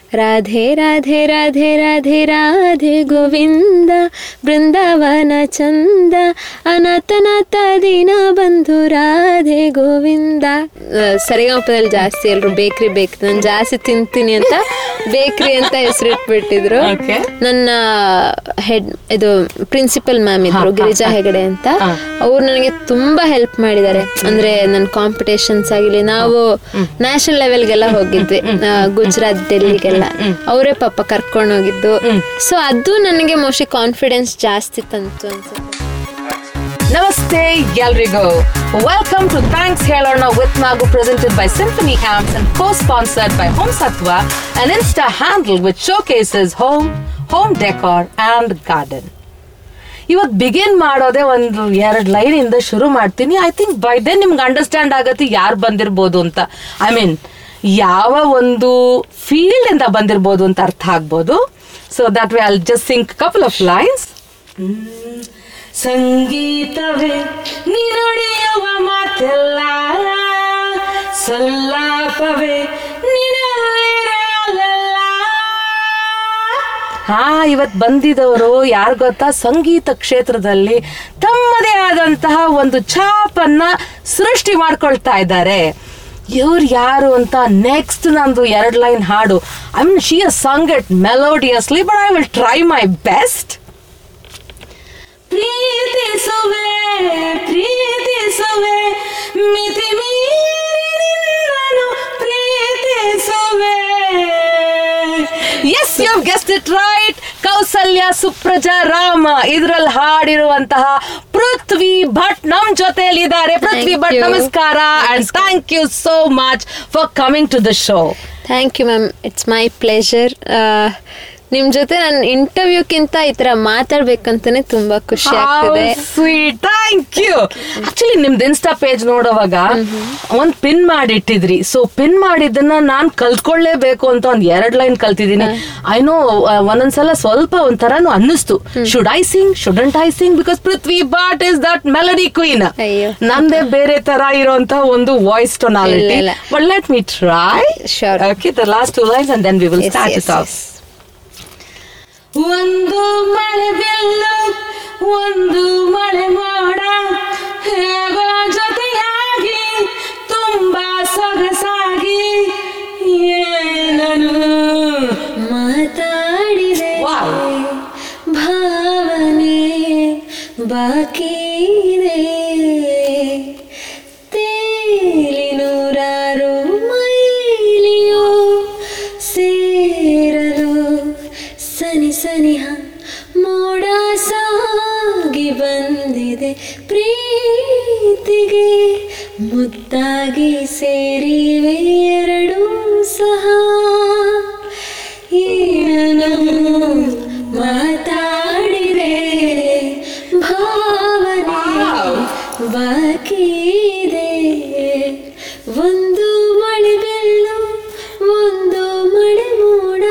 ರಾಧೆ ರಾಧೆ ರಾಧೆ ರಾಧೆ ರಾಧೆ ಗೋವಿಂದ ಬೃಂದಾವನ ಚಂದ ಅನಾಥನಾಥ ದಿನ ಬಂಧು ರಾಧೆ ಗೋವಿಂದ ಆ, ಸರಿಗಮಪದಲ್ಲಿ ಜಾಸ್ತಿ ಎಲ್ರು ಬೇಕ್ರಿ ಬೇಕು ನಾನು ಜಾಸ್ತಿ ತಿಂತೀನಿ ಅಂತ ಬೇಕ್ರಿ ಅಂತ ಹೆಸರಿಟ್ಬಿಟ್ಟಿದ್ರು Okay. ನನ್ನ ಹೆಡ್ ಇದು ಪ್ರಿನ್ಸಿಪಲ್ ಮ್ಯಾಮ್ ಇದ್ರು ಗಿರಿಜಾ ಹೆಗಡೆ ಅಂತ ಅವ್ರು ನನಗೆ ತುಂಬಾ ಹೆಲ್ಪ್ ಮಾಡಿದ್ದಾರೆ ಅಂದ್ರೆ ನನ್ನ ಕಾಂಪಿಟೇಷನ್ಸ್ ಆಗಿರ್ಲಿ ನಾವು ನ್ಯಾಷನಲ್ ಲೆವೆಲ್ಗೆಲ್ಲ ಹೋಗಿದ್ವಿ ಆ, ಗುಜರಾತ್ ಡೆಲ್ಲಿಗೆಲ್ಲ ಅವರೇ ಪಾಪ ಕರ್ಕೊಂಡು ಹೋಗಿದ್ದು ಸೊ ಅದು ನನಗೆ ಮೋಸ್ಟ್ಲಿ ಕಾನ್ಫಿಡೆನ್ಸ್ ಜಾಸ್ತಿ ತಂತು ಅನ್ಸುತ್ತೆ ನಮಸ್ತೆ ಎಲ್ರಿಗೂ ವೆಲ್ಕಮ್ ಟು ಥ್ಯಾಂಕ್ಸ್ ಹೇಳೋಣ with Nagu presented by Symphony homes and co sponsored by home Sattva on insta handle with showcases home home decor and garden ಇವತ್ತು ಬಿಗಿನ್ ಮಾಡೋದೇ ಒಂದು ಎರಡು ಲೈನ್ ಇಂದ ಶುರು ಮಾಡ್ತೀನಿ ಐ ಥಿಂಕ್ ಬೈ ದೆನ್ ನಿಮ್ಗೆ ಅಂಡರ್ಸ್ಟ್ಯಾಂಡ್ ಆಗತ್ತೆ ಯಾರು ಬಂದಿರ್ಬೋದು ಅಂತ ಐ ಮೀನ್ ಯಾವ ಒಂದು ಫೀಲ್ಡ್ ಇಂದ ಬಂದಿರ್ಬೋದು ಅಂತ ಅರ್ಥ ಆಗ್ಬೋದು so that we I'll just sync couple of lines ಸಂಗೀತವೇ ನಿನುಡಿಯುವ ಮಾತೆಲ್ಲ ಸಲ್ಲಾಪವೇ ನಿನ್ನಲ್ಲಿರಲ್ಲ ಹಾ ಇವತ್ ಬಂದಿದವರು ಯಾರು ಗೊತ್ತಾ ಸಂಗೀತ ಕ್ಷೇತ್ರದಲ್ಲಿ ತಮ್ಮದೇ ಆದಂತಹ ಒಂದು ಛಾಪನ್ನ ಸೃಷ್ಟಿ ಮಾಡ್ಕೊಳ್ತಾ ಇದ್ದಾರೆ ಇವ್ರು ಯಾರು ಅಂತ ನೆಕ್ಸ್ಟ್ ನಂದು ಎರಡ್ ಲೈನ್ ಹಾಡು I mean she uh sung it melodiously but I will try my best ಪ್ರೀತಿಸುವೆ ಪ್ರೀತಿಸುವೆ ಮಿತಿ ಮೀರಿ ನಿನ್ನನು ಪ್ರೀತಿಸುವೆ yes you guessed it right Kausalya Supraja Rama ಇದ್ರಲ್ಲಿ ಹಾಡಿರುವಂತಹ ಪೃಥ್ವಿ ಭಟ್ ನಮ್ ಜೊತೆಯಲ್ಲಿದ್ದಾರೆ ಪೃಥ್ವಿ Thank ಭಟ್ you. ನಮಸ್ಕಾರ and thank you so much for coming to the show thank you ma'am it's my pleasure ನಿಮ್ ಜೊತೆ ನಾನು ಇಂಟರ್ವ್ಯೂಕ್ಕಿಂತ ಈ ತರ ಮಾತಾಡ್ಬೇಕಂತಾನೆ ತುಂಬಾ ಖುಷಿ ಆಗ್ತಿದೆ ಸ್ವೀಟ್ ಥ್ಯಾಂಕ್ ಯು ಆಕ್ಚುಲಿ ನಿಮ್ದು ಇನ್ಸ್ಟಾ ಪೇಜ್ ನೋಡುವಾಗ ಒಂದ್ ಪಿನ್ ಮಾಡಿ ಇಟ್ಟಿದ್ರಿ ಸೊ ಪಿನ್ ಮಾಡಿದ್ದನ್ನ ನಾನ್ ಕಲ್ತ್ಕೊಳ್ಳೇಬೇಕು ಅಂತ ಒಂದ್ ಎರಡ್ ಲೈನ್ ಕಲ್ತಿದ್ದೀನಿ ಐ ನೋ ಒಂದೊಂದ್ಸಲ ಸ್ವಲ್ಪ ಒಂಥರನು ಅನ್ನಿಸ್ತು should I sing shouldn't I sing because Prithvi but is that melody queen ಅಯ್ಯೋ. ನಂದೇ ಬೇರೆ ತರ ಇರುವಂತ ಒಂದು ವಾಯ್ಸ್ ಟೊನಾಲಿಟಿ ಇಲ್ಲ, ಇಲ್ಲ. But let me try Sure. Okay the last two lines and then we will Yes, start yes, it off yes. ಒಂದು ಮಳೆ ಬೆಲ್ಲು ಒಂದು ಮಳೆ ಮೋಡ ಹೇಗೋ ಜೊತೆಯಾಗಿ ತುಂಬಾ ಸೊಗಸಾಗಿ ಏನನು ಮಾತಾಡಿದೆ Wow. ಭಾವನೆ ಬಾಕಿ ಇದೆ ತೇಲಿ ನೂರಾರು ಮೈಲಿಯೋ ಸೇರಲು ಸನಿ ಸನಿಹ ಮೋಡ ಸಾಗಿ ಬಂದಿದೆ ಪ್ರೀತಿಗೆ ಮುದ್ದಾಗಿ ಸೇರಿವೆ ಎರಡೂ ಸಹ ಏನೋ ಮಾತಾಡಿದೆ ಭಾವನೆ ಬಾಕಿ ಇದೆ ಒಂದು ಮಳೆ ಬೆಲ್ಲು ಒಂದು ಮಳೆ ಮೋಡ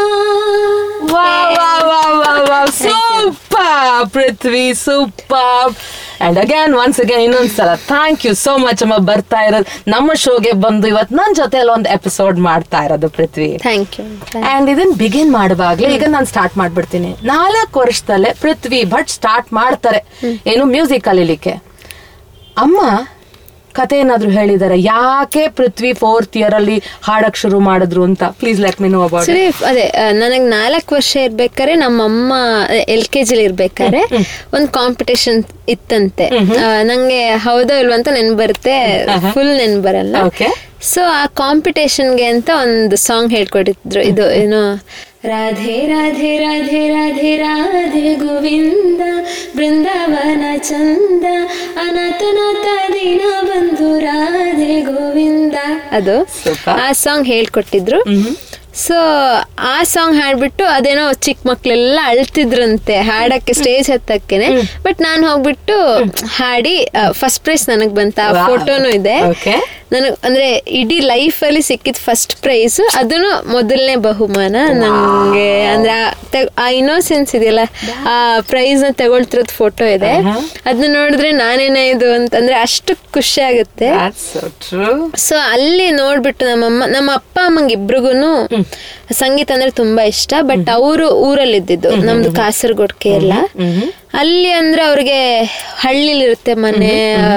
super Prithvi super and again once again ಇನ್ನೊಂದ್ಸಲ ಥ್ಯಾಂಕ್ ಯು ಸೋ ಮಚ್ ಅಮ್ಮ ಬರ್ತಾ ಇರೋದು ನಮ್ಮ ಶೋಗೆ ಬಂದು ಇವತ್ತು ನನ್ನ ಜೊತೆಲಿ ಒಂದು ಎಪಿಸೋಡ್ ಮಾಡ್ತಾ ಇರೋದು ಪೃಥ್ವಿ ಥ್ಯಾಂಕ್ ಯು ಅಂಡ್ ಇದನ್ ಬಿಗಿನ್ ಮಾಡುವಾಗ್ಲೇ ಈಗ ನಾನು ಸ್ಟಾರ್ಟ್ ಮಾಡ್ಬಿಡ್ತೀನಿ ನಾಲ್ಕು ವರ್ಷದಲ್ಲೇ ಪೃಥ್ವಿ ಭಟ್ ಸ್ಟಾರ್ಟ್ ಮಾಡ್ತಾರೆ ಏನು ಮ್ಯೂಸಿಕ್ ಕಲೀಲಿಕ್ಕೆ ಅಮ್ಮ ಕತೆ ಏನಾದ್ರು ಹೇಳಿದಾರೆ ಯಾಕೆ ಪೃಥ್ವಿ ಫೋರ್ತ್ ಇಯರ್ ಅಲ್ಲಿ ಹಾಡಕ್ ಶುರು ಮಾಡಿದ್ರು ಅಂತ please let me know about ಸರಿ ಅದೇ ನನಗೆ ನಾಲ್ಕು ವರ್ಷ ಇರ್ಬೇಕಾದ್ರೆ ನಮ್ಮಮ್ಮ ಎಲ್ ಕೆ ಜಿಲಿ ಇರ್ಬೇಕಾದ್ರೆ ಒಂದು ಕಾಂಪಿಟೇಷನ್ ಇತ್ತಂತೆ ಆ, ನಂಗೆ ಹೌದೋ ಇಲ್ವೋ ಅಂತ ನೆನ್ ಬರುತ್ತೆ ಫುಲ್ ನೆನ್ ಬರಲ್ಲ Okay. ಸೊ ಆ ಕಾಂಪಿಟೇಷನ್ಗೆ ಅಂತ ಒಂದು ಸಾಂಗ್ ಹೇಳ್ಕೊಟ್ಟಿದ್ರು ಇದು ಏನು ರಾಧೆ ರಾಧೆ ರಾಧೆ ರಾಧೆ ರಾಧೆ ಗೋವಿಂದ ಬೃಂದಾವನ ಚಂದ ಅನಾಥನಾಥ ದಿನ ಬಂಧು ರಾಧೆ ಗೋವಿಂದ ಅದು Super. ಆ ಸಾಂಗ್ ಹೇಳ್ಕೊಟ್ಟಿದ್ರು ಸೊ ಆ ಸಾಂಗ್ ಹಾಡ್ಬಿಟ್ಟು ಅದೇನೋ ಚಿಕ್ಕ ಮಕ್ಳೆಲ್ಲ ಅಳ್ತಿದ್ರಂತೆ ಹಾಡಕ್ಕೆ ಸ್ಟೇಜ್ ಹತ್ತಕ್ಕೇನೆ ಬಟ್ ನಾನು ಹೋಗ್ಬಿಟ್ಟು ಹಾಡಿ ಫಸ್ಟ್ ಪ್ರೈಸ್ ನನಗ್ ಬಂತ ಆ Wow. ಫೋಟೋನು ಇದೆ Okay. ನನಗ್ ಅಂದ್ರೆ ಇಡೀ ಲೈಫ್ ಅಲ್ಲಿ ಸಿಕ್ಕಿದ್ ಫಸ್ಟ್ ಪ್ರೈಸ್ ಅದನ್ನು ಮೊದಲನೇ ಬಹುಮಾನ ನಂಗೆ ಅಂದ್ರೆ ತೆ- ಆ ಇನ್ನೋಸೆನ್ಸ್ ಇದೆಯಲ್ಲ ಆ ಪ್ರೈಸ್ ನ ತಗೊಳ್ತಿರೋದ್ ಫೋಟೋ ಇದೆ ಅದನ್ನ ನೋಡಿದ್ರೆ ನಾನೇನೇ ಇದು ಅಂತಂದ್ರೆ ಅಷ್ಟು ಖುಷಿ ಆಗುತ್ತೆ That's so true. ಸೊ ಅಲ್ಲಿ ನೋಡ್ಬಿಟ್ಟು ನಮ್ಮಮ್ಮ ನಮ್ಮ ಅಪ್ಪ ಅಮ್ಮಂಗೆ ಇಬ್ರಿಗೂನು ಸಂಗೀತ ಅಂದ್ರೆ ತುಂಬಾ ಇಷ್ಟ ಬಟ್ ಅವರು ಊರಲ್ಲಿ ಇದ್ದಿದ್ದು ನಮ್ದು ಕಾಸರಗೋಡ್ ಕೇರಳ ಅಲ್ಲಿ ಅಂದ್ರೆ ಅವ್ರಿಗೆ ಹಳ್ಳಿಲಿ ಇರುತ್ತೆ ಮನೆ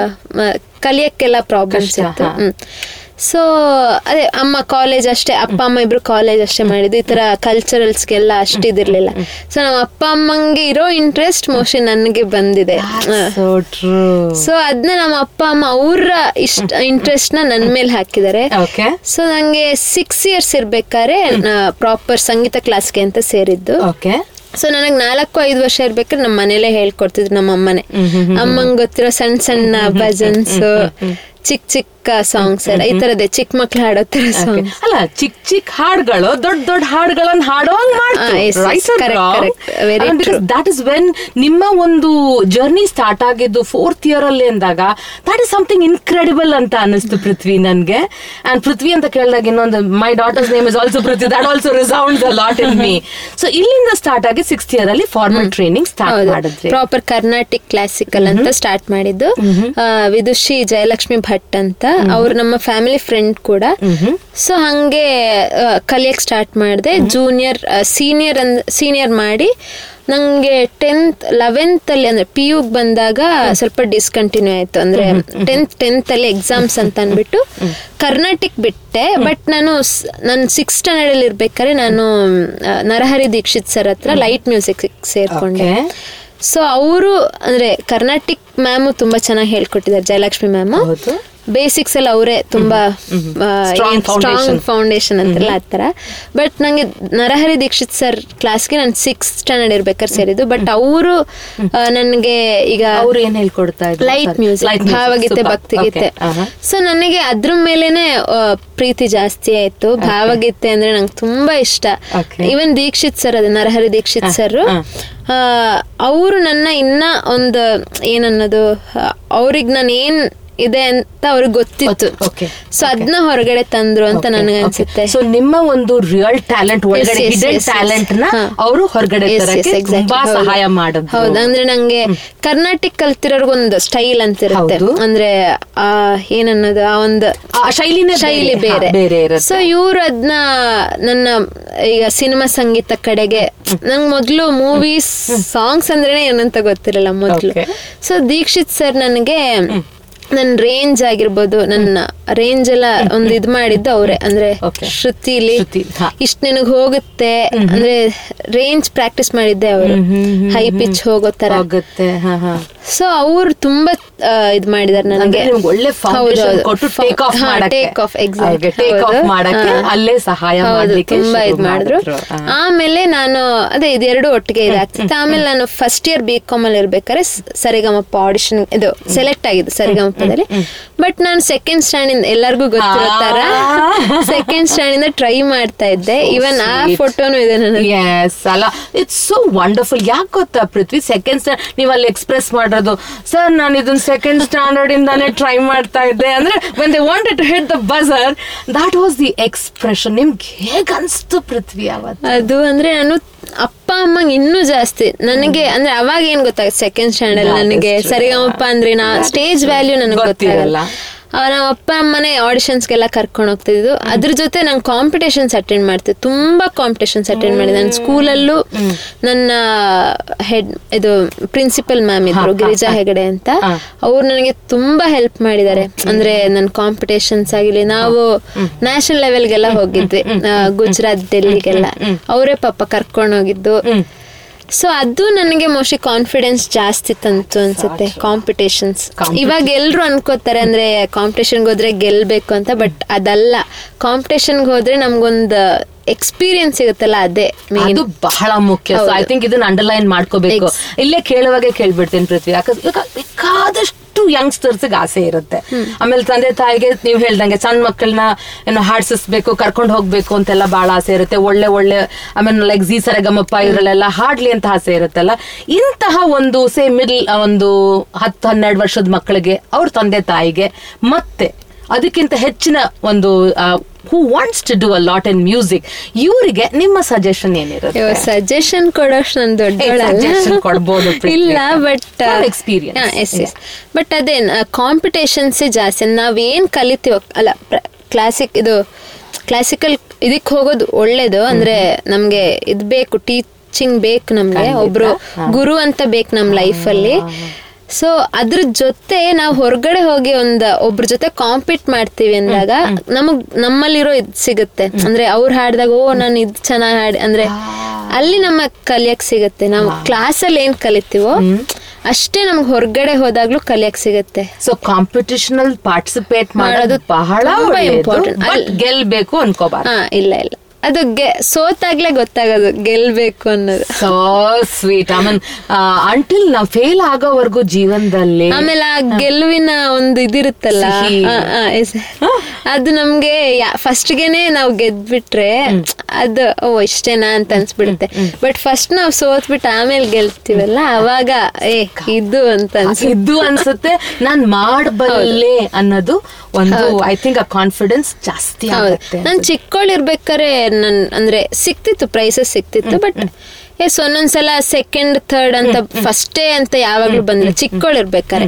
ಮ- ಕಲಿಯಕ್ಕೆಲ್ಲ ಪ್ರಾಬ್ಲಮ್ಸ್ ಇತ್ತು ಸೊ ಅದೇ ಅಮ್ಮ ಕಾಲೇಜ್ ಅಷ್ಟೇ ಅಪ್ಪ ಅಮ್ಮ ಇಬ್ರು ಕಾಲೇಜ್ ಅಷ್ಟೇ ಮಾಡಿದ್ದು ಈ ತರ ಕಲ್ಚರಲ್ಸ್ಗೆಲ್ಲ ಅಷ್ಟು ಇದಿರ್ಲಿಲ್ಲ ಸೊ ನಮ್ಮ ಅಪ್ಪ ಅಮ್ಮಂಗೆ ಇರೋ ಇಂಟ್ರೆಸ್ಟ್ ಮೋಸ್ಟ್ಲಿ ನನಗೆ ಬಂದಿದೆ So true. ಸೊ ಅದನ್ನ ನಮ್ಮ ಅಪ್ಪ ಅಮ್ಮ ಅವ್ರ ಇಷ್ಟ ಇಂಟ್ರೆಸ್ಟ್ ನ ನನ್ ಮೇಲೆ ಹಾಕಿದ್ದಾರೆ Okay. ಸೊ ನಂಗೆ ಸಿಕ್ಸ್ ಇಯರ್ಸ್ ಇರ್ಬೇಕಾದ್ರೆ ಪ್ರಾಪರ್ ಸಂಗೀತ ಕ್ಲಾಸ್ಗೆ ಅಂತ ಸೇರಿದ್ದು Okay. ಸೊ ನನಗೆ ನಾಲ್ಕು ಐದು ವರ್ಷ ಇರ್ಬೇಕಾದ್ರೆ ನಮ್ಮ ಮನೇಲೆ ಹೇಳ್ಕೊಡ್ತಿದ್ರು ನಮ್ಮ ಅಮ್ಮನೆ ಅಮ್ಮಂಗ್ ಗೊತ್ತಿರೋ ಸಣ್ಣ ಸಣ್ಣ ಭಜನ್ಸ್ ಚಿಕ್ಕ ಚಿಕ್ಕ ಸಾಂಗ್ಸ್ ಎಲ್ಲ ಈ ತರದೇ ಚಿಕ್ಕ ಮಕ್ಳು ಹಾಡೋ ತರ Okay. ಸಾಂಗ್ ಅಲ್ಲ ಚಿಕ್ಕ ಚಿಕ್ಕ ಹಾಡುಗಳು ದೊಡ್ಡ ದೊಡ್ಡ ಹಾಡುಗಳನ್ನ ಹಾಡುವಂಗ್ Ah, yes, yes, correct, correct. Very true. That is when ನಿಮ್ಮ ಒಂದು ಜರ್ನಿ ಸ್ಟಾರ್ಟ್ ಆಗಿದ್ದು ಫೋರ್ತ್ ಇಯರ್ ಅಲ್ಲಿ ಅಂದಾಗ ದಟ್ ಇಸ್ ಸಮಥಿಂಗ್ ಇನ್ಕ್ರೆಡಿಬಲ್ ಅಂತ ಅನಿಸ್ತು ಪೃಥ್ವಿ ನನ್ಗೆ ಅಂಡ್ ಪೃಥ್ವಿ ಅಂತ ಕೇಳಿದಾಗ ಇನ್ನೊಂದು my daughter's name is also Prithvi that also resounds a lot in me so ಇಲ್ಲಿಂದ ಸ್ಟಾರ್ಟ್ ಆಗಿ ಸಿಕ್ಸ್ತ್ ಇಯರ್ ಅಲ್ಲಿ ಫಾರ್ಮಲ್ ಟ್ರೈನಿಂಗ್ ಸ್ಟಾರ್ಟ್ ಮಾಡಿದ್ರಿ ಪ್ರಾಪರ್ ಕರ್ನಾಟಿಕ್ ಕ್ಲಾಸಿಕಲ್ ಅಂತ ಸ್ಟಾರ್ಟ್ ಮಾಡಿದ್ದು ಆ, ವಿದುಷಿ ಜಯಲಕ್ಷ್ಮಿ ಭಟ್ ಅಂತ ಅವ್ರು ನಮ್ಮ ಫ್ಯಾಮಿಲಿ ಫ್ರೆಂಡ್ ಕೂಡ ಸೊ ಹಂಗೆ ಆ, ಕಲಿಯಕ್ ಸ್ಟಾರ್ಟ್ ಮಾಡಿದೆ ಜೂನಿಯರ್ ಸೀನಿಯರ್ ಅಂದ್ ಸೀನಿಯರ್ ಮಾಡಿ ನಂಗೆ ಟೆಂತ್ ಲೆವೆಂತ್ ಅಲ್ಲಿ ಅಂದ್ರೆ ಪಿ ಯುಗ್ ಬಂದಾಗ ಸ್ವಲ್ಪ ಡಿಸ್ಕಂಟಿನ್ಯೂ ಆಯ್ತು ಅಂದ್ರೆ ಟೆಂತ್ ಟೆಂತ್ ಅಲ್ಲಿ ಎಕ್ಸಾಮ್ಸ್ ಅಂತ ಅನ್ಬಿಟ್ಟು ಕರ್ನಾಟಿಕ್ ಬಿಟ್ಟೆ ಬಟ್ ನಾನು ಸ್- ನಾನು ಸಿಕ್ಸ್ ಸ್ಟ್ಯಾಂಡರ್ಡ್ ಅಲ್ಲಿ ಇರ್ಬೇಕಾದ್ರೆ ನಾನು ಆ, ನರಹರಿ ದೀಕ್ಷಿತ್ ಸರ್ ಹತ್ರ ಲೈಟ್ ಮ್ಯೂಸಿಕ್ ಸೇರ್ಕೊಂಡೆ Okay. ಸೊ ಅವರು ಅಂದ್ರೆ ಕರ್ನಾಟಿಕ್ ಮ್ಯಾಮು ತುಂಬಾ ಚೆನ್ನಾಗಿ ಹೇಳ್ಕೊಟ್ಟಿದ್ದಾರೆ ಜಯಲಕ್ಷ್ಮಿ ಮ್ಯಾಮ್ ಹೌದು. ಬೇಸಿಕ್ಸ್ ಎಲ್ಲ ಅವರೇ ತುಂಬಾ Strong foundation. ಸ್ಟ್ರಾಂಗ್ ಫೌಂಡೇಶನ್ ಅಂತೆಲ್ಲ ಆ ಥರ ಬಟ್ ನಂಗೆ ನರಹರಿ ದೀಕ್ಷಿತ್ ಸರ್ ಕ್ಲಾಸ್ಗೆ ನಾನು ಸಿಕ್ಸ್ ಸ್ಟ್ಯಾಂಡರ್ಡ್ ಇರ್ಬೇಕಾದ್ರೆ ಸೇರಿದ್ದು ಬಟ್ ಅವರು ನನಗೆ ಈಗ ಅವ್ರು ಏನ್ ಹೇಳ್ಕೊಡ್ತಾ ಇದ್ರು ಲೈಟ್ ಮ್ಯೂಸಿಕ್ ಭಾವಗೀತೆ ಭಕ್ತಿಗೀತೆ ಸೊ ನನಗೆ ಅದ್ರ ಮೇಲೇನೆ ಆ, ಪ್ರೀತಿ ಜಾಸ್ತಿ ಆಯ್ತು ಭಾವಗೀತೆ ಅಂದ್ರೆ ನಂಗೆ ತುಂಬಾ ಇಷ್ಟ Okay. ಈವನ್ ದೀಕ್ಷಿತ್ ಸರ್ ಅದೇ ನರಹರಿ ದೀಕ್ಷಿತ್ ಸರ್ ಹ. ಅವರು ನನ್ನ ಇನ್ನ ಒಂದು ಏನನ್ನೋದು ಅವ್ರಿಗೆ ನಾನು ಏನ್ ಇದೆ ಅಂತ ಅವ್ರಿಗೆ ಗೊತ್ತಿತ್ತು Okay. ಸೊ ಅದನ್ನ ಹೊರಗಡೆ ತಂದ್ರು ಅಂತ ನನಗೆ ಅನ್ಸುತ್ತೆ ಸೊ ನಿಮ್ಮ ಒಂದು ರಿಯಲ್ ಟ್ಯಾಲೆಂಟ್ ಒಳಗಡೆ yes, hidden yes, yes. Talent ನ ಹಾ. ಅವರು ಹೊರಗಡೆ Yes, yes, ತರಕ್ಕೆ exactly. ತುಂಬಾ ಹೌದು. ಸಹಾಯ ಮಾಡಿದ್ರು ಹೌದು ಅಂದ್ರೆ ನಂಗೆ ಕರ್ನಾಟಿಕ್ ಕಲ್ತಿರೋರ್ಗೊಂದು ಸ್ಟೈಲ್ ಅಂತ ಇರುತ್ತೆ ಹೌದು. ಅಂದ್ರೆ ಆ ಏನನ್ನೋದು ಆ ಒಂದು ಆ ಶೈಲಿನೇ ಶೈಲಿ ಬೇರೆ. ಬೇರೆ ಹಾ, ಬೇರೆ ಇರುತ್ತೆ. ಸೊ ಇವ್ರು ಅದನ್ನ ನನ್ನ ಈಗ ಸಿನಿಮಾ ಸಂಗೀತ ಕಡೆಗೆ ನಂಗೆ ಮೊದಲು ಮೂವೀಸ್ ಸಾಂಗ್ಸ್ ಅಂದ್ರೇನೆ ಏನಂತ ಗೊತ್ತಿರಲಿಲ್ಲ ಮೊದಲು Okay. ಸೊ ದೀಕ್ಷಿತ್ ಸರ್ ನನಗೆ ನನ್ನ ರೇಂಜ್ ಆಗಿರ್ಬೋದು ನನ್ನ ರೇಂಜ್ ಎಲ್ಲ ಒಂದು ಇದ್ ಮಾಡಿದ್ದು ಅವ್ರೆ ಅಂದ್ರೆ Okay. ಶ್ರುತಿಲಿ ಶ್ರುತಿ, ಹಾ. ಇಷ್ಟ ನಿನಗ್ ಹೋಗುತ್ತೆ ಅಂದ್ರೆ ರೇಂಜ್ ಪ್ರಾಕ್ಟೀಸ್ ಮಾಡಿದ್ದೆ ಅವರು ಹೈ ಪಿಚ್ ಹೋಗೋ ತರ ಆಗುತ್ತೆ ಹಾ, ಹಾ. ಸೊ ಅವ್ರು ತುಂಬಾ ಆ, ಇದ್ ಮಾಡಿದಾರೆ ನನಗೆ ಅಂದ್ರೆ ನಿಮ್ಗೆ ಒಳ್ಳೆ ಫೌಂಡೇಶನ್ ಕೊಟ್ಟು ಟೇಕ್ ಆಫ್ ಮಾಡಕ್ಕೆ take off exact take off ಮಾಡಕ್ಕೆ ಅಲ್ಲೇ ಸಹಾಯ ಮಾಡ್ಲಿಕ್ಕೆ ತುಂಬಾ ಶುರು ಇದ್ ಮಾಡಿದ್ರು ಹಾ. ಆಮೇಲೆ ನಾನು ಅದೇ ಇದೆರಡು ಒಟ್ಟಿಗೆ ಇದಾಗ್ತಿತ್ತು ಆಮೇಲೆ ನಾನು ಫಸ್ಟ್ ಇಯರ್ ಬಿ ಕಾಮ್ ಅಲ್ಲಿ ಇರ್ಬೇಕಾದ್ರೆ ಸ- ಸರಿಗಮಪ ಆಡಿಷನ್ ಇದು ಸೆಲೆಕ್ಟ್ ಆಗಿದ್ದು ಸರಿಗಮಪದಲ್ಲಿ ಬಟ್ ನಾನು ಸೆಕೆಂಡ್ ಸ್ಟ್ಯಾಂಡ್ ಇಂದ ಎಲ್ಲರಿಗೂ ಗೊತ್ತಿರೋ ತರ ಸೆಕೆಂಡ್ ಸ್ಟ್ಯಾಂಡ್ ಇಂದ ಟ್ರೈ ಮಾಡ್ತಾ ಇದ್ದೆ ಇವನ್ ಆ sweet. ಫೋಟೋನು ಇದೆ ನನ್ನ ಎಸ್ ಅಲ್ಲ ಇಟ್ಸ್ ಸೋ ವಂಡರ್ಫುಲ್ ಯಾಕೆ ಗೊತ್ತಾ ಪೃಥ್ವಿ ಸೆಕೆಂಡ್ ಸ್ಟ್ಯಾಂಡ್ ನೀವು ಅಲ್ಲಿ ಎಕ್ಸ್ಪ್ರೆಸ್ ಮಾಡಿರೋದು ಸರ್ ನಾನು ಇದನ್ನ ಸೆಕೆಂಡ್ ಸ್ಟ್ಯಾಂಡರ್ಡ್ ಇಂದಾನೆ ಟ್ರೈ ಮಾಡ್ತಾ ಇದ್ದೆ ಅಂದ್ರೆ when they wanted to hit the buzzer that was the expression ನಿಮ್ಗೆ ಹೇಗ್ ಅನ್ಸ್ತು ಪೃಥ್ವಿ ಅವತ್ತು ಅದು ಅಂದ್ರೆ ನಾನು ಅಪ್ಪ ಅಮ್ಮಂಗ್ ಇನ್ನೂ ಜಾಸ್ತಿ ನನಗೆ ಅಂದ್ರೆ ಅವಾಗ ಏನ್ ಗೊತ್ತಾಗುತ್ತೆ ಸೆಕೆಂಡ್ ಸ್ಟ್ಯಾಂಡರ್ಡ್ That is ನನಗೆ true. ಸರಿಗಮಪ್ಪ ಅಂದ್ರೆ ನಾ ಸ್ಟೇಜ್ ವ್ಯಾಲ್ಯೂ ನನಗೆ ಗೊತ್ತಿರಲ್ಲ. ಗೊತ್ತಾಗಲ್ಲ ಆ, ನಮ್ಮ ಅಪ್ಪ ಅಮ್ಮನೆ ಆಡಿಷನ್ಸ್ಗೆಲ್ಲ ಕರ್ಕೊಂಡು ಹೋಗ್ತಿದ್ದು ಅದ್ರ ಜೊತೆ ನಂಗೆ ಕಾಂಪಿಟೇಷನ್ಸ್ ಅಟೆಂಡ್ ಮಾಡ್ತಿದ್ದೆ ತುಂಬಾ ಕಾಂಪಿಟೇಷನ್ಸ್ ಅಟೆಂಡ್ ಮಾಡಿದೆ ನನ್ನ ಸ್ಕೂಲಲ್ಲೂ ನನ್ನ ಹೆಡ್ ಇದು ಪ್ರಿನ್ಸಿಪಲ್ ಮ್ಯಾಮ್ ಇದ್ರು ಗಿರಿಜಾ ಹೆಗಡೆ ಅಂತ ಅವ್ರು ನನಗೆ ತುಂಬಾ ಹೆಲ್ಪ್ ಮಾಡಿದ್ದಾರೆ ಅಂದ್ರೆ ನನ್ನ ಕಾಂಪಿಟೇಷನ್ಸ್ ಆಗಿರ್ಲಿ ನಾವು ನ್ಯಾಷನಲ್ ಲೆವೆಲ್ಗೆಲ್ಲ ಹೋಗಿದ್ವಿ ಆ, ಗುಜರಾತ್ ಡೆಲ್ಲಿಗೆಲ್ಲ ಅವರೇ ಪಾಪ ಕರ್ಕೊಂಡು ಹೋಗಿದ್ದು ಸೊ ಅದು ನನಗೆ ಮೋಸ್ಟ್ಲಿ ಕಾನ್ಫಿಡೆನ್ಸ್ ಜಾಸ್ತಿ ತಂತು ಅನ್ಸುತ್ತೆ ಕಾಂಪಿಟೇಷನ್ಸ್ ಇವಾಗ ಎಲ್ರು ಅನ್ಕೋತಾರೆ ಅಂದ್ರೆ ಕಾಂಪಿಟೇಷನ್ಗೆ ಹೋದ್ರೆ ಗೆಲ್ಬೇಕು ಅಂತ ಬಟ್ ಅದಲ್ಲ ಕಾಂಪಿಟೇಷನ್ಗೆ ಹೋದ್ರೆ ನಮ್ಗೊಂದು ಎಕ್ಸ್ಪೀರಿಯನ್ಸ್ ಸಿಗುತ್ತಲ್ಲ ಅದೇ ಮೇನ್ ಅದು ಬಹಳ ಮುಖ್ಯ ಸೊ ಐ ಹೌದು. ಥಿಂಕ್ ಇದನ್ನ ಅಂಡರ್ಲೈನ್ ಮಾಡ್ಕೋಬೇಕು ಇಲ್ಲೇ ಕೇಳುವಾಗೆ ಕೇಳ್ಬಿಡ್ತೀನಿ ಪೃಥ್ವಿ ಯಾಕಂದ್ರೆ ಇವಾಗ ಬೇಕಾದಷ್ಟು ಯಂಗ್ಸ್ಟರ್ಸ್ ಆಸೆ ಇರುತ್ತೆ ಆಮೇಲೆ ತಂದೆ ತಾಯಿಗೆ ನೀವು ಹೇಳ್ದಂಗೆ ಸಣ್ಣ ಮಕ್ಕಳನ್ನ ಏನೋ ಹಾಡ್ಸಿಸ್ಬೇಕು ಕರ್ಕೊಂಡು ಹೋಗ್ಬೇಕು ಅಂತೆಲ್ಲ ಬಹಳ ಆಸೆ ಇರುತ್ತೆ ಒಳ್ಳೆ ಒಳ್ಳೆ ಆಮೇಲೆ ಲೈಕ್ ಜಿ ಸರಗಮಪ್ಪ ಇದ್ರಲ್ಲೆಲ್ಲ ಹಾಡ್ಲಿ ಅಂತ ಆಸೆ ಇರುತ್ತಲ್ಲ ಇಂತಹ ಒಂದು ಸೇ ಮಿಡ್ಲ್ ಒಂದು ಹತ್ತು ಹನ್ನೆರಡು ವರ್ಷದ ಮಕ್ಕಳಿಗೆ ಅವ್ರ ತಂದೆ ತಾಯಿಗೆ ಮತ್ತೆ ಅದಕ್ಕಿಂತ ಹೆಚ್ಚಿನ ಒಂದು who wants to do a lot in music ಇವರಿಗೆ ನಿಮ್ಮ ಸಜೆಷನ್ ಏನಿರುತ್ತೆ ಸಜೆಷನ್ ಕೊಡೋಷ್ಟು ನಾನು suggestion ಕೊಡ್ಬೋದು ದೊಡ್ಡವಳಲ್ಲ ಪ್ರೀತಿ. ಇಲ್ಲ but From experience. Yes yes but ಅದೇ ಕಾಂಪಿಟೇಷನ್ಸೇ ಜಾಸ್ತಿ ನಾವೇನ್ ಕಲಿತೀವೋ ಅಲ್ಲ ಕ್ಲಾಸಿಕ್ ಇದು ಕ್ಲಾಸಿಕಲ್ ಇದಕ್ಕೆ ಹೋಗೋದು ಒಳ್ಳೇದು ಅಂದ್ರೆ ನಮ್ಗೆ ಇದ್ ಬೇಕು ಟೀಚಿಂಗ್ ಬೇಕು ನಮ್ಗೆ ಒಬ್ರು ಗುರು ಅಂತ ಬೇಕು ನಮ್ ಲೈಫಲ್ಲಿ ಸೊ ಅದ್ರ ಜೊತೆ ನಾವು ಹೊರಗಡೆ ಹೋಗಿ ಒಂದ್ ಒಬ್ರ ಜೊತೆ ಕಾಂಪೀಟ್ ಮಾಡ್ತೀವಿ ಅಂದಾಗ ನಮಗ್ ನಮ್ಮಲ್ಲಿರೋ ಇದ್ ಸಿಗುತ್ತೆ ಅಂದ್ರೆ ಅವ್ರು ಹಾಡ್ದಾಗ ಓ ನಾನು ಇದ್ ಚೆನ್ನಾಗಿ ಹಾಡಿ ಅಂದ್ರೆ ಅಲ್ಲಿ ನಮ್ಮ ಕಲಿಯಕ್ ಸಿಗುತ್ತೆ ನಾವು ಕ್ಲಾಸಲ್ಲಿ ಏನ್ ಕಲಿತೀವೋ ಅಷ್ಟೇ ನಮ್ಗೆ ಹೊರಗಡೆ ಹೋದಾಗ್ಲೂ ಕಲಿಯಕ್ ಸಿಗುತ್ತೆ ಸೊ ಕಾಂಪಿಟಿಷನ್ ಅಲ್ಲಿ ಪಾರ್ಟಿಸಿಪೇಟ್ ಮಾಡೋದು ಮಾಡೋದು ಬಹಳ ತುಂಬಾ ಇಂಪಾರ್ಟೆಂಟ್ important. ಅಲ್- ಗೆಲ್ಬೇಕು ಅನ್ಕೋಬಾರ್ದು ಹಾ ಇಲ್ಲ ಇಲ್ಲ ಅದು ಗೆ ಸೋತಾಗ್ಲೇ ಗೊತ್ತಾಗೋದು ಗೆಲ್ಬೇಕು ಅನ್ನೋದು ಸೊ ಸ್ವೀಟ್ ಆಮೇಲೆ ಅಂಟಿಲ್ ನಾವು ಫೇಲ್ ಆಗೋವರೆಗೂ ಜೀವನದಲ್ಲಿ ಆಮೇಲೆ ಆ ಗೆಲುವಿನ ಒಂದು ಇದಿರುತ್ತಲ್ಲ ಸಿಹಿ. ಆ, ಆ, ಎಸ್. ಅದು ನಮ್ಗೆ ಫಸ್ಟ್ಗೆನೆ ನಾವು ಗೆದ್ಬಿಟ್ರೆ ಅದು ಓ ಇಷ್ಟೇನಾ ಅಂತ ಅನ್ಸ್ಬಿಡುತ್ತೆ ಬಟ್ ಫಸ್ಟ್ ನಾವು ಸೋತ್ಬಿಟ್ಟು ಆಮೇಲೆ ಗೆಲ್ತೀವಲ್ಲ ಅವಾಗ ಏ ಇದು ಅಂತ ಅನ್ಸುತ್ತೆ ಇದ್ದು ಅನ್ಸುತ್ತೆ ನಾನ್ ಮಾಡಬಲ್ಲೆ ಅನ್ನೋದು ಒಂದು ಐ ಥಿಂಕ್ ಆ ಕಾನ್ಫಿಡೆನ್ಸ್ ಜಾಸ್ತಿ ಹೌದು ಆಗುತ್ತೆ ನಾನ್ ಚಿಕ್ಕವಳಿರ್ಬೇಕಾರೆ ನನ್ ಅಂದ್ರೆ ಸಿಕ್ತಿತ್ತು ಪ್ರೈಸಸ್ ಸಿಕ್ತಿತ್ತು ಬಟ್ ಎಸ್ ಒಂದೊಂದ್ಸಲ ಸೆಕೆಂಡ್ ಥರ್ಡ್ ಅಂತ ಫಸ್ಟೇ ಅಂತ ಯಾವಾಗ್ಲೂ ಬಂದಿಲ್ಲ ಚಿಕ್ಕವಳಿರ್ಬೇಕಾರೆ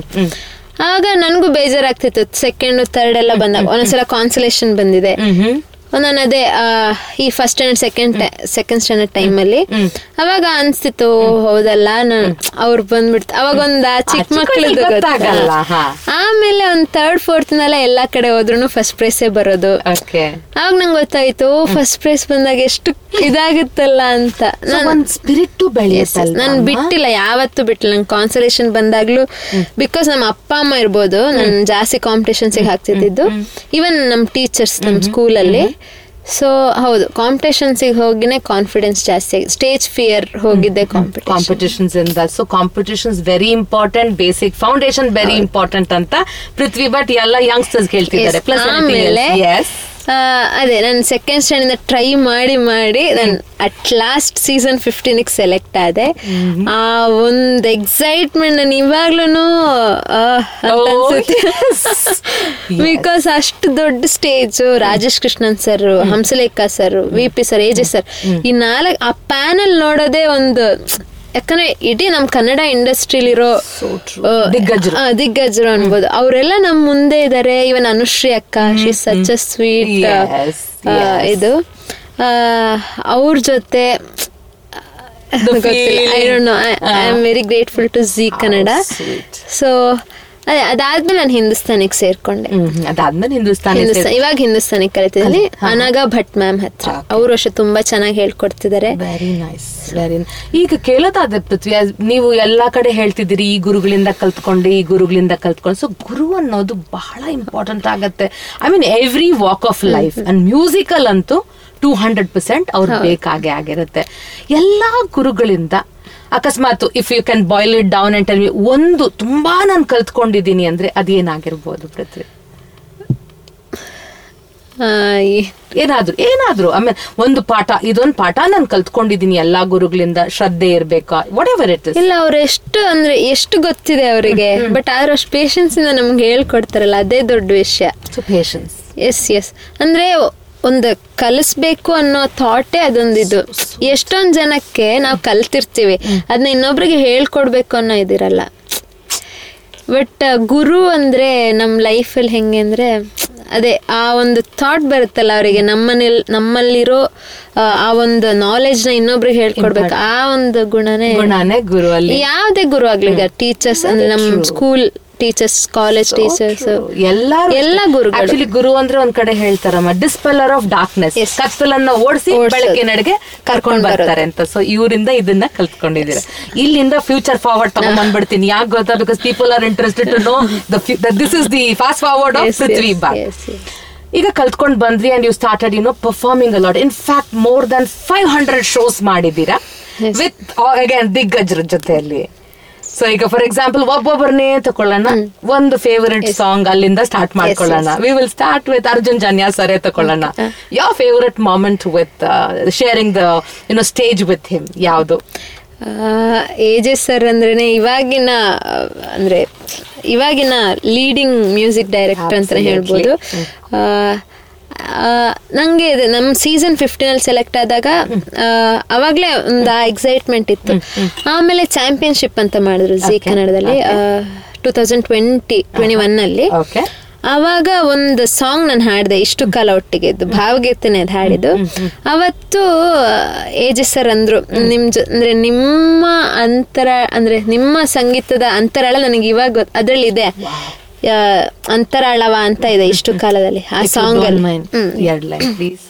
ಆಗ ನನ್ಗೂ ಬೇಜಾರಾಗ್ತಿತ್ತು ಸೆಕೆಂಡ್ ಥರ್ಡ್ ಎಲ್ಲ ಬಂದಾಗ ಒಂದೊಂದ್ಸಲ ಕಾನ್ಸಲೇಷನ್ ಬಂದಿದೆ ಮ್ಹ್ಮ್. ನಾನು ಅದೇ ಆ, ಈ first standard second second standard time ಅಲ್ಲಿ ಅವಾಗ ಅನ್ಸ್ತಿತ್ತು ಓ, ಹೌದಲ್ಲ ನಾನು ಅವ್ರು ಬಂದ್ಬಿಡ್ತು ಅವಾಗ ಒಂದ್ ಆ ಚಿಕ್ಕ ಚಿಕ್ಕ ಮಕ್ಳದ್ದು ಮಕ್ಳಿಗೆ ಗೊತ್ತಾಗಲ್ಲ, ಹಾ. ಆಮೇಲೆ ಒಂದ್ ಥರ್ಡ್ ಫೋರ್ತ್ ನೆಲ್ಲ ಎಲ್ಲಾ ಕಡೆ ಹೋದ್ರು ಫಸ್ಟ್ ಪ್ರೈಸೇ ಬರೋದು ಓಕೆ ಆವಾಗ ನಂಗೆ ಗೊತ್ತಾಯ್ತು ಫಸ್ಟ್ ಪ್ರೈಸ್ ಬಂದಾಗ ಎಷ್ಟು ಇದಾಗುತ್ತಲ್ಲ ಅಂತ ನಾನ್- ಒಂದ್ ಸ್ಪಿರಿಟ್ ಬೆಳೆಯುತ್ತಲ್ಲ ನಾನು ಬಿಟ್ಟಿಲ್ಲ ಯಾವತ್ತೂ ಬಿಟ್ಟಿಲ್ಲ ನಂಗೆ ಕಾನ್ಸಲೇಷನ್ ಬಂದಾಗ್ಲೂ ಬಿಕಾಸ್ ನಮ್ಮ ಅಪ್ಪ ಅಮ್ಮ ಇರ್ಬೋದು ನಾನು ಜಾಸ್ತಿ ಕಾಂಪಿಟೇಷನ್ಸಿಗೆ ಹಾಕ್ತಿದ್ದು ಈವನ್ ನಮ್ಮ ಟೀಚರ್ಸ್ ನಮ್ಮ ಸ್ಕೂಲಲ್ಲಿ ಸೊ ಹೌದು ಕಾಂಪಿಟೇಷನ್ಸಿಗೆ ಹೋಗಿನೇ ಕಾನ್ಫಿಡೆನ್ಸ್ ಜಾಸ್ತಿ ಆಗಿದೆ ಸ್ಟೇಜ್ ಫಿಯರ್ ಹೋಗಿದ್ದೆ ಕಾಂಪಿಟೇಷನ್ ಕಾಂಪಿಟೇಷನ್ಸ್ ಇಂದ so competitions very important basic foundation very important ಅಂತ ಪೃಥ್ವಿ ಬಟ್ ಎಲ್ಲ ಯಂಗ್ಸ್ಟರ್ಸ್ ಹೇಳ್ತಿದ್ದಾರೆ ಪ್ಲಸ್ ಆಮೇಲೆ ಎಸ್ ಆ, ಅದೇ ನಾನು ಸೆಕೆಂಡ್ ಸ್ಟ್ಯಾಂಡಿಂದ ಟ್ರೈ ಮಾಡಿ ಮಾಡಿ ನಾನು ಅಟ್ ಲಾಸ್ಟ್ ಸೀಸನ್ ಫಿಫ್ಟೀನಿಗೆ ಸೆಲೆಕ್ಟ್ ಆದೆ ಆ ಒಂದು ಎಕ್ಸೈಟ್ಮೆಂಟ್ ನಾನು ಇವಾಗ್ಲೂ ಬಿಕಾಸ್ ಅಷ್ಟು ದೊಡ್ಡ stage Rajesh Krishnan sir Hamsalekha sir V P sir AJ sir ಈ ನಾಲ್ಕು ಆ ಪ್ಯಾನಲ್ ನೋಡೋದೇ ಒಂದು ಯಾಕಂದ್ರೆ ಇಡೀ ನಮ್ ಕನ್ನಡ ಇಂಡಸ್ಟ್ರಿಲಿರೋ ದಿಗ್ಗಜರು. ದಿಗ್ಗಜರು ಅನ್ಬೋದು ಅವರೆಲ್ಲ ನಮ್ ಮುಂದೆ ಇದಾರೆ ಇವನ್ ಅನುಶ್ರೀ ಅಕ್ಕ she such a sweet Yes, yes. ಇದು ಅವ್ರ ಜೊತೆ The I don't know I am very grateful to Zee Kannada sweet. So ಅದೇ ಅದಾದ್ಮೇಲೆ ನಾನು ಹಿಂದೂಸ್ತಾನಿಗೆ ಸೇರ್ಕೊಂಡೆ ಅದಾದ್ಮೇಲೆ ಹಿಂದೂಸ್ತಾನಿ ಹಿಂದೂಸ್ತಾನ್ ಇವಾಗ ಹಿಂದೂಸ್ತಾನಿ ಕಲಿತಿದ್ದೀನಿ ಅನಾಗ ಭಟ್ ಮ್ಯಾಮ್ ಹತ್ರ ಅವರು ಅಷ್ಟೇ ತುಂಬಾ ಚೆನ್ನಾಗಿ ಹೇಳ್ಕೊಡ್ತಿದ್ದಾರೆ ವೆರಿ ನೈಸ್ ವೆರಿ ಈಗ ಕೇಳೋದಾದ್ರೆ ಪೃಥ್ವಿ as ನೀವು ಎಲ್ಲಾ ಕಡೆ ಹೇಳ್ತಿದ್ದೀರಿ ಈ ಗುರುಗಳಿಂದ ಕಲ್ತ್ಕೊಂಡು ಈ ಗುರುಗಳಿಂದ ಕಲ್ತ್ಕೊಂಡು ಸೊ ಗುರು ಅನ್ನೋದು ಬಹಳ ಇಂಪಾರ್ಟೆಂಟ್ ಆಗತ್ತೆ I mean every walk of life and musical ಅಂತೂ ಟೂ ಹಂಡ್ರೆಡ್ ಪರ್ಸೆಂಟ್ ಅವ್ರು ಬೇಕಾಗೆ ಆಗಿರುತ್ತೆ ಎಲ್ಲಾ ಗುರುಗಳಿಂದ ಅಕಸ್ಮಾತ್ if you can boil it down and tell me ಒಂದು ತುಂಬಾ ನಾನು ಕಲ್ತ್ಕೊಂಡಿದ್ದೀನಿ ಅಂದ್ರೆ ಅದೇನಾಗಿರ್ಬೋದು ಪೃಥ್ವಿ ಆ, ಈ- ಏನಾದ್ರು ಏನಾದ್ರು ಆಮೇಲೆ ಒಂದು ಪಾಠ ಇದೊಂದು ಪಾಠ ನಾನು ಕಲ್ತ್ಕೊಂಡಿದ್ದೀನಿ ಎಲ್ಲಾ ಗುರುಗಳಿಂದ ಶ್ರದ್ಧೆ ಇರ್ಬೇಕಾ ವಾಟ್ ಎವರ್ ಇಟ್ ಇಸ್ ಇಲ್ಲ ಅವ್ರು ಎಷ್ಟು ಅಂದ್ರೆ ಎಷ್ಟು ಗೊತ್ತಿದೆ ಅವರಿಗೆ ಬಟ್ ಆದ್ರೆ ಅಷ್ಟು ಪೇಷನ್ಸ್ ಇಂದ ನಮ್ಗೆ ಹೇಳ್ಕೊಡ್ತಾರಲ್ಲ ಅದೇ ದೊಡ್ಡ ವಿಷಯ ಸೊ ಪೇಷನ್ಸ್ ಎಸ್ ಎಸ್ ಅಂದ್ರೆ ಒಂದು ಕಲಿಸ್ಬೇಕು ಅನ್ನೋ ಥಾಟೇ ಅದೊಂದಿದು ಎಷ್ಟೊಂದ್ ಜನಕ್ಕೆ ನಾವು ಕಲ್ತಿರ್ತೀವಿ ಅದನ್ನ ಇನ್ನೊಬ್ರಿಗೆ ಹೇಳ್ಕೊಡ್ಬೇಕು ಅನ್ನೋ ಇದಿರಲ್ಲ ಬಟ್ ಗುರು ಅಂದ್ರೆ ನಮ್ಮ ಲೈಫಲ್ಲಿ ಹೆಂಗೆ ಅಂದ್ರೆ ಅದೇ ಆ ಒಂದು ಥಾಟ್ ಬರುತ್ತಲ್ಲ ಅವರಿಗೆ ನಮ್ಮನೇಲಿ ನಮ್ಮಲ್ಲಿರೋ ಆ, ಆ ಒಂದು ನಾಲೆಜ್ನ ಇನ್ನೊಬ್ರಿಗೆ ಹೇಳ್ಕೊಡ್ಬೇಕು ಆ ಒಂದು ಗುಣನೇ ಗುಣನೇ ಗುರು ಅಲ್ಲಿ ಯಾವುದೇ ಗುರು ಆಗ್ಲಿ ಈಗ ಟೀಚರ್ಸ್ ಅಂದ್ರೆ ನಮ್ಮ ಸ್ಕೂಲ್ ಟೀಚರ್ಸ್ ಕಾಲೇಜ್ ಟೀಚರ್ಸ್ ಎಲ್ಲಾರು ಎಲ್ಲ ಗುರುಗಳು. ಆಕ್ಚುಲಿ ಗುರು ಅಂದ್ರೆ ಒಂದ್ ಕಡೆ ಹೇಳ್ತಾರಮ್ಮ ಡಿಸ್ಪೆಲ್ಲರ್ ಆಫ್ ಡಾರ್ಕ್ನೆಸ್ Yes. ಕತ್ತಲನ್ನ ಓಡಿಸಿ ಓಡ್ಸೋದು. ಬೆಳಕಿನೆಡೆಗೆ ಕರ್ಕೊಂಡ್ ಬರ್ತಾರೆ ಅಂತ ಸೊ ಇವರಿಂದ ಇದನ್ನ ಕಲ್ತ್ಕೊಂಡಿದ್ದೀರ ಇಲ್ಲಿಂದ ಫ್ಯೂಚರ್ ಫಾರ್ವರ್ಡ್ ತಗೊಂಡ್ ಬಂದ್ಬಿಡ್ತೀನಿ ಯಾಕೆ ಗೊತ್ತಾ because people are interested to know this is the fast forward of Yes, Prithvi yes, boy yes, yes. ಈಗ ಕಲ್ತ್ಕೊಂಡ್ ಬಂದ್ರಿ and you started you know performing a lot in fact more than five hundred shows ಮಾಡಿದ್ದೀರಾ Yes. With again ದಿಗ್ಗಜರ ಜೊತೆಯಲ್ಲಿ so ಈಗ for example ಒಬ್ಬೊಬ್ಬರನ್ನೇ ತಕೊಳ್ಳೋಣ ಒಂದು ಫೇವರೆಟ್ ಸಾಂಗ್ ಅಲ್ಲಿಂದ ಸ್ಟಾರ್ಟ್ ಮಾಡ್ಕೊಳ್ಳೋಣ we will start with Arjun Janya ಸರೇ ತಕೊಳ್ಳೋಣ ಯಾವ favourite moment with sharing the you know stage with him ಯಾವುದು ಏಜಸ್ ಸರ್ ಅಂದ್ರೇನೆ ಇವಾಗಿನ ಆ, ಅಂದ್ರೆ ಇವಾಗಿನ ಲೀಡಿಂಗ್ ಮ್ಯೂಸಿಕ್ ಡೈರೆಕ್ಟರ್ ಅಂತಾನೆ Absolutely. ಹೇಳ್ಬೋದು ಆ, ನಂಗೆ ಇದು ನಮ್ಮ ಸೀಸನ್ ಫಿಫ್ಟೀನಲ್ಲಿ ಸೆಲೆಕ್ಟ್ ಆದಾಗ ಆ, ಅವಾಗ್ಲೇ ಒಂದು ಎಕ್ಸೈಟ್ಮೆಂಟ್ ಇತ್ತು ಆಮೇಲೆ ಚಾಂಪಿಯನ್ಶಿಪ್ ಅಂತ ಮಾಡಿದ್ರು ಜಿ ಕನ್ನಡದಲ್ಲಿ two thousand twenty twenty one ಅಲ್ಲಿ ಓಕೆ ಅವಾಗ ಒಂದು ಸಾಂಗ್ ನಾನು ಹಾಡಿದೆ ಇಷ್ಟು ಕಾಲ ಒಟ್ಟಿಗೆ ಇದ್ದು ಭಾವಗೀತೆನೆ ಅದು ಹಾಡಿದ್ದು ಅವತ್ತು ಏಜಸ್ ಸರ್ ಅಂದ್ರು ನಿಮ್ ಜೊ ಅಂದ್ರೆ ನಿಮ್ಮ ಅಂತರ ಅಂದ್ರೆ ನಿಮ್ಮ ಸಂಗೀತದ ಅಂತರಾಳ ನನಗೆ ಇವಾಗ ಗೊತ್- ಅದ್ರಲ್ಲಿ ಇದೆ ಆ, ಅಂತರಾಳವ ಅಂತ ಇದೆ ಇಷ್ಟು ಕಾಲದಲ್ಲಿ ಆ ಸಾಂಗ್ ಅಲ್ಲಿ ಹ್ಮ್. ಎರಡು ಲೈನ್ ಪ್ಲೀಸ್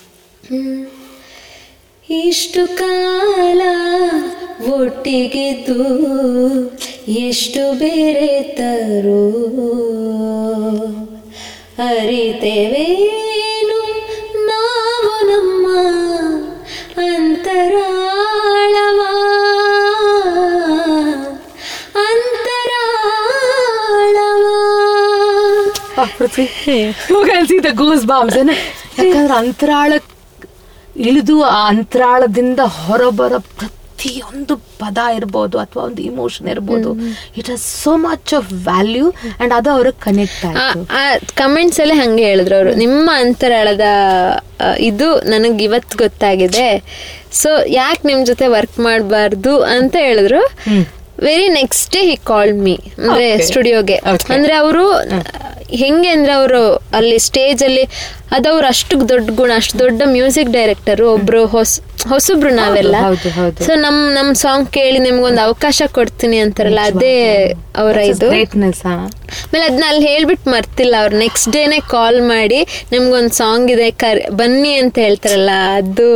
ಇಷ್ಟು ಕಾಲ ಒಟ್ಟಿಗಿದ್ದು ಎಷ್ಟು ಬೇರೆ ತರು ಅರಿತೆವೇನು ನಾವು ನಮ್ಮ ಅಂತರಾಳವ ಅಂತರಾಳವ ಪೃಥ್ವಿ ದ ಗೂಸ್ ಬಾಂಬ್ಸ್ ಯಾಕಂದ್ರೆ ಅಂತರಾಳ ಇಳಿದು ಆ ಅಂತರಾಳದಿಂದ ಹೊರಬರೋ ಪ್ರತಿಯೊಂದು ಪದ ಇರ್ಬೋದು ಅಥವಾ ಒಂದು ಇಮೋಷನ್ ಇರ್ಬೋದು it has so much of value and ಅದು ಅವ್ರಿಗೆ ಕನೆಕ್ಟ್ ಆಯ್ತು ಆ ಕಮೆಂಟ್ಸ್ ಅಲ್ಲೇ ಹಂಗೆ ಹೇಳಿದ್ರು ಅವರು ನಿಮ್ಮ ಅಂತರಾಳದ ಆ, ಇದು ನನಗೆ ಇವತ್ತು ಗೊತ್ತಾಗಿದೆ ಸೊ ಯಾಕೆ ನಿಮ್ ಜೊತೆ ವರ್ಕ್ ಮಾಡಬಾರ್ದು ಅಂತ ಹೇಳಿದ್ರು very next day he called me ಅಂದ್ರೆ Okay. ಸ್ಟುಡಿಯೋಗೆ Okay. ಅಂದ್ರೆ ಅವರು ಹೆಂಗೆ ಅಂದ್ರೆ ಅವರು ಅಲ್ಲಿ ಸ್ಟೇಜ್ ಅಲ್ಲಿ ಅದವ್ರು ಅಷ್ಟು ದೊಡ್ಡ ಗುಣ ಅಷ್ಟು ದೊಡ್ಡ ಮ್ಯೂಸಿಕ್ ಡೈರೆಕ್ಟರ್ ಒಬ್ರು ಹೊಸ ಹೊಸಬ್ರು ನಾವೆಲ್ಲ ಹೌದು, ಹೌದು. ಸೊ ನಮ್ ನಮ್ ಸಾಂಗ್ ಕೇಳಿ ನಿಮ್ಗೊಂದು ಅವಕಾಶ ಕೊಡ್ತೀನಿ ಅಂತಾರಲ್ಲ ಅದೇ ಅವರ ಇದು ಗ್ರೇಟ್ನೆಸ್ ಆಮೇಲೆ ಅದನ್ನ ಅಲ್ಲಿ ಹೇಳ್ಬಿಟ್ಟು ಮರ್ತಿಲ್ಲ ಅವ್ರು ನೆಕ್ಸ್ಟ್ ಡೇನೆ ಕಾಲ್ ಮಾಡಿ ನಿಮ್ಗೊಂದ್ ಸಾಂಗ್ ಇದೆ ಕರ್ ಬನ್ನಿ ಅಂತ ಹೇಳ್ತಾರಲ್ಲ ಅದು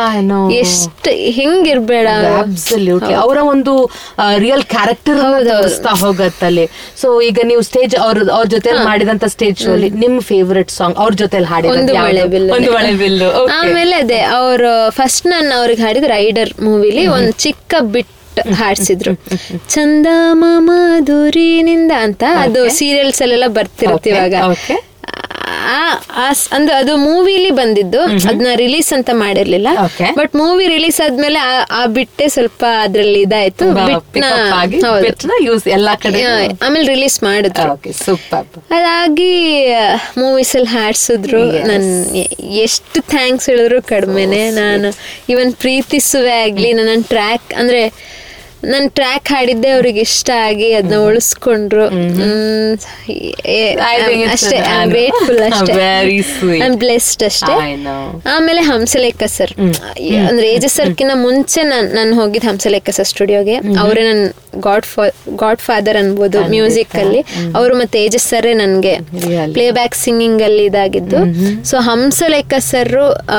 ಎಷ್ಟು ಹೆಂಗಿರ್ಬೇಡ ಅಬ್ಸಲ್ಯೂಟ್ಲಿ ಅವರ ಒಂದು ರಿಯಲ್ ಕ್ಯಾರೆಕ್ಟರ್ ತೋರಿಸ್ತಾ ಹೋಗತ್ತಲ್ಲಿ ಸೊ ಈಗ ನೀವು ಸ್ಟೇಜ್ ಅವ್ರ ಅವ್ರ ಜೊತೆ ಮಾಡಿದಂತ ಸ್ಟೇಜ್ ಶೋ ಅಲ್ಲಿ ನಿಮ್ ಫೇವರೆಟ್ ಸಾಂಗ್ ಅವ್ರ ಜೊತೆ ಒಂದು ಮಳೆ ಬಿಲ್ಲು ಒಂದು ಮಳೆ ಬಿಲ್ಲು okay. ಆಮೇಲೆ ಅದೇ ಅವರು ಫಸ್ಟ್ ನಾನು ಅವ್ರಿಗೆ ಹಾಡಿದ ರೈಡರ್ ಮೂವಿಲಿ ಒಂದ್ ಚಿಕ್ಕ ಬಿಟ್ ಹಾಡ್ಸಿದ್ರು ಚಂದ ಮಾಧುರಿನಿಂದ ಅಂತ ಅದು ಸೀರಿಯಲ್ಸ್ ಅಲ್ಲೆಲ್ಲ ಬರ್ತಿರುತ್ತೆ Okay, ಇವಾಗ okay. ಆ- ಆ ಸ್- ಅಂದ್ರೆ ಅದು ಮೂವಿಲಿ ಬಂದಿದ್ದು ಅದನ್ನ ರಿಲೀಸ್ ಅಂತ ಮಾಡಿರ್ಲಿಲ್ಲ Okay. ಬಟ್ ಮೂವಿ ರಿಲೀಸ್ ಆದ್ಮೇಲೆ ಆ- ಆ ಬಿಟ್ಟೆ ಸ್ವಲ್ಪ ಅದ್ರಲ್ಲಿ ಇದಾಯ್ತು ತುಂಬಾ ಬಿಟ್ನ pick up ಆಗಿ ಹೌದು. ಬಿಟ್ನ ಯೂಸ್ ಎಲ್ಲಾ ಕಡೆ ಆ, ಆಮೇಲೆ ರಿಲೀಸ್ ಮಾಡಿದ್ರು ಓಕೆ ಸೂಪರ್ ಅದಾಗಿ ಮೂವೀಸ್ ಅಲ್ಲಿ ಹಾಡ್ಸಿದ್ರು ನನ್ ಎ- ಎಷ್ಟು ಥ್ಯಾಂಕ್ಸ್ ಹೇಳಿದ್ರು ಕಡಿಮೆನೆ ನಾನು ಇವನ್ ಪ್ರೀತಿಸುವೆ ಆಗ್ಲಿ ನನ್ನ ಟ್ರ್ಯಾಕ್ ಅಂದ್ರೆ ನನ್ ಟ್ರ್ಯಾಕ್ ಹಾಡಿದ್ದೆ ಅವ್ರಿಗೆ ಇಷ್ಟ ಆಗಿ ಅದನ್ನ ಉಳಿಸ್ಕೊಂಡ್ರು ಹ್ಮ್, ಏ- I think it's ಅಷ್ಟೇ an- ಗ್ರೇಟ್ಫುಲ್ ಅಷ್ಟೇ Very sweet. ಐ ಬ್ಲೆಸ್ಡ್ ಅಷ್ಟೇ I know. ಆಮೇಲೆ ಹಂಸಲೇಖ ಸರ್ ಅಂದ್ರೆ ಏಜಸ್ ಸರ್ಕಿನ ಮುಂಚೆ ನಾನ್ ನಾನು ಹೋಗಿದ್ದು ಹಂಸಲೇಖ ಸರ್ ಸ್ಟುಡಿಯೋಗೆ ಅವರೇ ನನ್ ಗಾಡ್ ಗಾಡ್ ಫಾದರ್ ಅನ್ಬೋದು ಮ್ಯೂಸಿಕ್ ಅಲ್ಲಿ ಅವರು ಮತ್ತೆ ಏಜಸ್ ಸರ್ ನನ್ಗೆ Really? ಪ್ಲೇ ಬ್ಯಾಕ್ ಸಿಂಗಿಂಗ್ ಅಲ್ಲಿ ಇದಾಗಿದ್ದು ಸೊ ಹಂಸಲೇಖ ಸರ್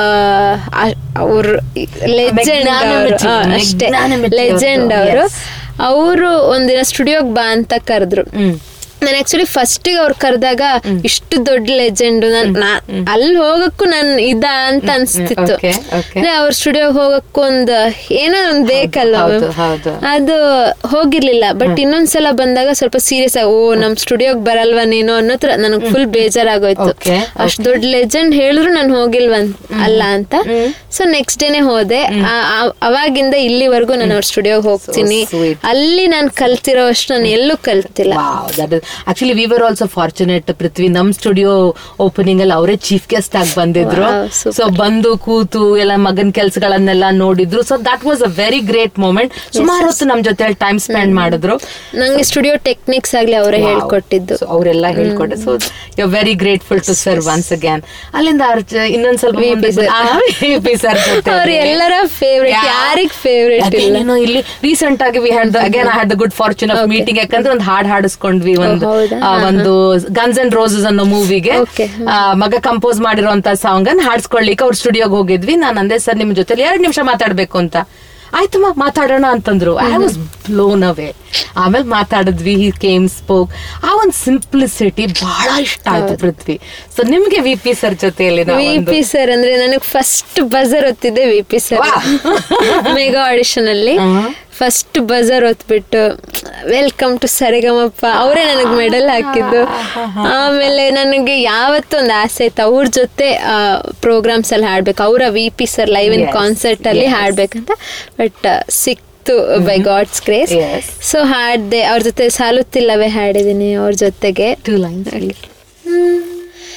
ಅವರು ಲೆಜೆಂಡ್ Magnanimity, ಅಷ್ಟೇ magnanimity ಲೆಜೆಂಡ್ ಅವ್ರ್ದು, ಅವರು yes. ಅವರು ಒಂದಿನ ಸ್ಟುಡಿಯೋಗ್ ಬಾ ಅಂತ ಕರೆದ್ರು ಹ್ಮ್ ನಾನು ಆಕ್ಚುಲಿ ಫಸ್ಟಿಗೆ ಅವ್ರು ಕರೆದಾಗ ಇಷ್ಟು ದೊಡ್ಡ ಲೆಜೆಂಡ್ ಅಲ್ಲಿ ಹೋಗಕ್ಕೂ ನನ್ ಇದ ಅಂತ ಅನ್ಸ್ತಿತ್ತು Okay, okay. ಅಂದ್ರೆ ಅವ್ರ ಸ್ಟುಡಿಯೋಗೆ ಹೋಗಕ್ಕೂ ಒಂದ್ ಏನೋ ಒಂದ್ ಬೇಕಲ್ಲ ಹೌದು, ಹೌದು. ಅದು ಹೋಗಿರ್ಲಿಲ್ಲ ಬಟ್ ಇನ್ನೊಂದ್ಸಲ ಬಂದಾಗ ಸ್ವಲ್ಪ ಸೀರಿಯಸ್ ಆಗಿ ಓ ನಮ್ ಸ್ಟುಡಿಯೋಗ್ ಬರಲ್ವಾ ನೀನು ಅನ್ನೋತ್ರ ನನಗ್ ಫುಲ್ ಬೇಜಾರಾಗೋಯ್ತು Okay, ಅಷ್ಟ್ ದೊಡ್ಡ ಲೆಜೆಂಡ್ ಹೇಳಿದ್ರು ನಾನು ಹೋಗಿಲ್ವಂತ ಅಲ್ಲ ಅಂತ ಸೊ ನೆಕ್ಸ್ಟ್ ಡೇನೆ ಹೋದೆ ಆ- ಆ- ಅವಾಗಿಂದ ಇಲ್ಲಿವರೆಗೂ ನಾನು ಅವ್ರ ಸ್ಟುಡಿಯೋಗೆ ಹೋಗ್ತೀನಿ sweet. ಅಲ್ಲಿ ನಾನು ಕಲ್ತಿರೋ ಅಷ್ಟು ನಾನು ಎಲ್ಲೂ ಕಲ್ತಿಲ್ಲ wow that is actually we were also fortunate Prithvi ನಮ್ ಸ್ಟುಡಿಯೋ ಓಪನಿಂಗ್ ಅಲ್ಲಿ ಅವರೇ ಚೀಫ್ ಗೆಸ್ಟ್ ಆಗಿ ಬಂದಿದ್ರು Wow, super. ಸೊ ಬಂದು ಕೂತು ಎಲ್ಲ ಮಗನ್ ಕೆಲ್ಸಗಳನ್ನೆಲ್ಲ ನೋಡಿದ್ರು so that was a very great moment ಸುಮಾರು ಹೊತ್ತು ನಮ್ ಜೊತೆ ಟೈಮ್ ಸ್ಪೆಂಡ್ ಮಾಡಿದ್ರು ನಂಗೆ ಸ್ಟುಡಿಯೋ ಟೆಕ್ನಿಕ್ಸ್ ಆಗ್ಲಿ ಅವರೇ ಹೇಳ್ಕೊಟ್ಟಿದ್ದು So, ಅವರೆಲ್ಲ ಹೇಳ್ಕೊಟ್ಟೆ so you very grateful to sir once again ಅಲ್ಲಿಂದ ಅರ್ಜ- ಇನ್ನೊಂದ್ ಸ್ವಲ್ಪ VP ಮುಂದೆ sir. ಆ, VP sir ಜೊತೆ ಅವ್ರ ಎಲ್ಲರ ಫೇವ್ರೇಟ್ Yeah. ಯಾರಿಗ್ ಫೇವ್ರೇಟ್ ಇಲ್ಲ ಅದೇನೇನೋ ಇಲ್ಲಿ ರೀಸೆಂಟ್ ಆಗಿ we had again I had the good fortune of meeting ಯಾಕಂದ್ರೆ ಒಂದು ಹಾಡ್ ಹಾಡಿಸ್ಕೊಂಡ್ವಿ ಒಂದು Oh, ಹೌದಾ? ಆ, ಒಂದು ಗನ್ಸ್ ಅಂಡ್ ರೋಸಸ್ ಅನ್ನೋ ಮೂವಿಗೆ Okay. ಮಗ ಕಂಪೋಸ್ ಮಾಡಿರೋಂತ ಸಾಂಗ್ ಅನ್ನ ಹಾಡ್ಸ್ಕೊಳ್ಲಿಕ್ಕೆ ಅವ್ರ ಸ್ಟುಡಿಯೋಗೆ ಹೋಗಿದ್ವಿ ನಾನು ಅಂದೆ ಸರ್ ನಿಮ್ ಜೊತೆ ಎರಡ್ ನಿಮಿಷ ಮಾತಾಡ್ಬೇಕು ಅಂತ ಆಯ್ತಮ್ಮ ಮಾತಾಡೋಣ ಅಂತಂದ್ರು ಐ ವಾಸ್ ಬ್ಲೋನ್ ಅವೇ ಆಮೇಲೆ ಮಾತಾಡಿದ್ವಿ ಹಿ ಕೇಮ್ ಸ್ಪೋಕ್ ಆ ಒಂದ್ ಸಿಂಪ್ಲಿಸಿಟಿ ಬಹಳ ಇಷ್ಟ ಆಯ್ತು ಪೃಥ್ವಿ ಸೊ ನಿಮ್ಗೆ ವಿ ಪಿ ಸರ್ ಜೊತೆಯಲ್ಲಿ ವಿ ಪಿ ಸರ್ ಅಂದ್ರೆ ನನಗ್ ಫಸ್ಟ್ ಬಜರ್ ಒತ್ತಿದ್ದೆ V P sir Wow. Mega audition ಅಲ್ಲಿ ಫಸ್ಟ್ ಬಜರ್ ಒತ್ಬಿಟ್ಟು ವೆಲ್ಕಮ್ ಟು ಸರಿಗಮಪ್ಪ ಅವರೇ ನನಗ್ ಮೆಡಲ್ ಹಾಕಿದ್ದು ಆಮೇಲೆ ನನಗೆ ಯಾವತ್ತೂ ಒಂದು ಆಸೆ ಇತ್ತು ಅವ್ರ ಜೊತೆ ಪ್ರೋಗ್ರಾಮ್ಸ್ ಅಲ್ಲಿ ಹಾಡ್ಬೇಕು ಅವರ V P sir live in Yes, concert ಅಲ್ಲಿ yes. ಹಾಡ್ಬೇಕಂತ ಬಟ್ ಸಿಕ್ತು by God's grace Yes. So ಹಾಡ್ದೆ ಅವ್ರ ಜೊತೆ ಸಾಲುತ್ತಿಲ್ಲವೇ ಹಾಡಿದೀನಿ ಅವ್ರ ಜೊತೆಗೆ ಟೂ ಲೈನ್ಸ್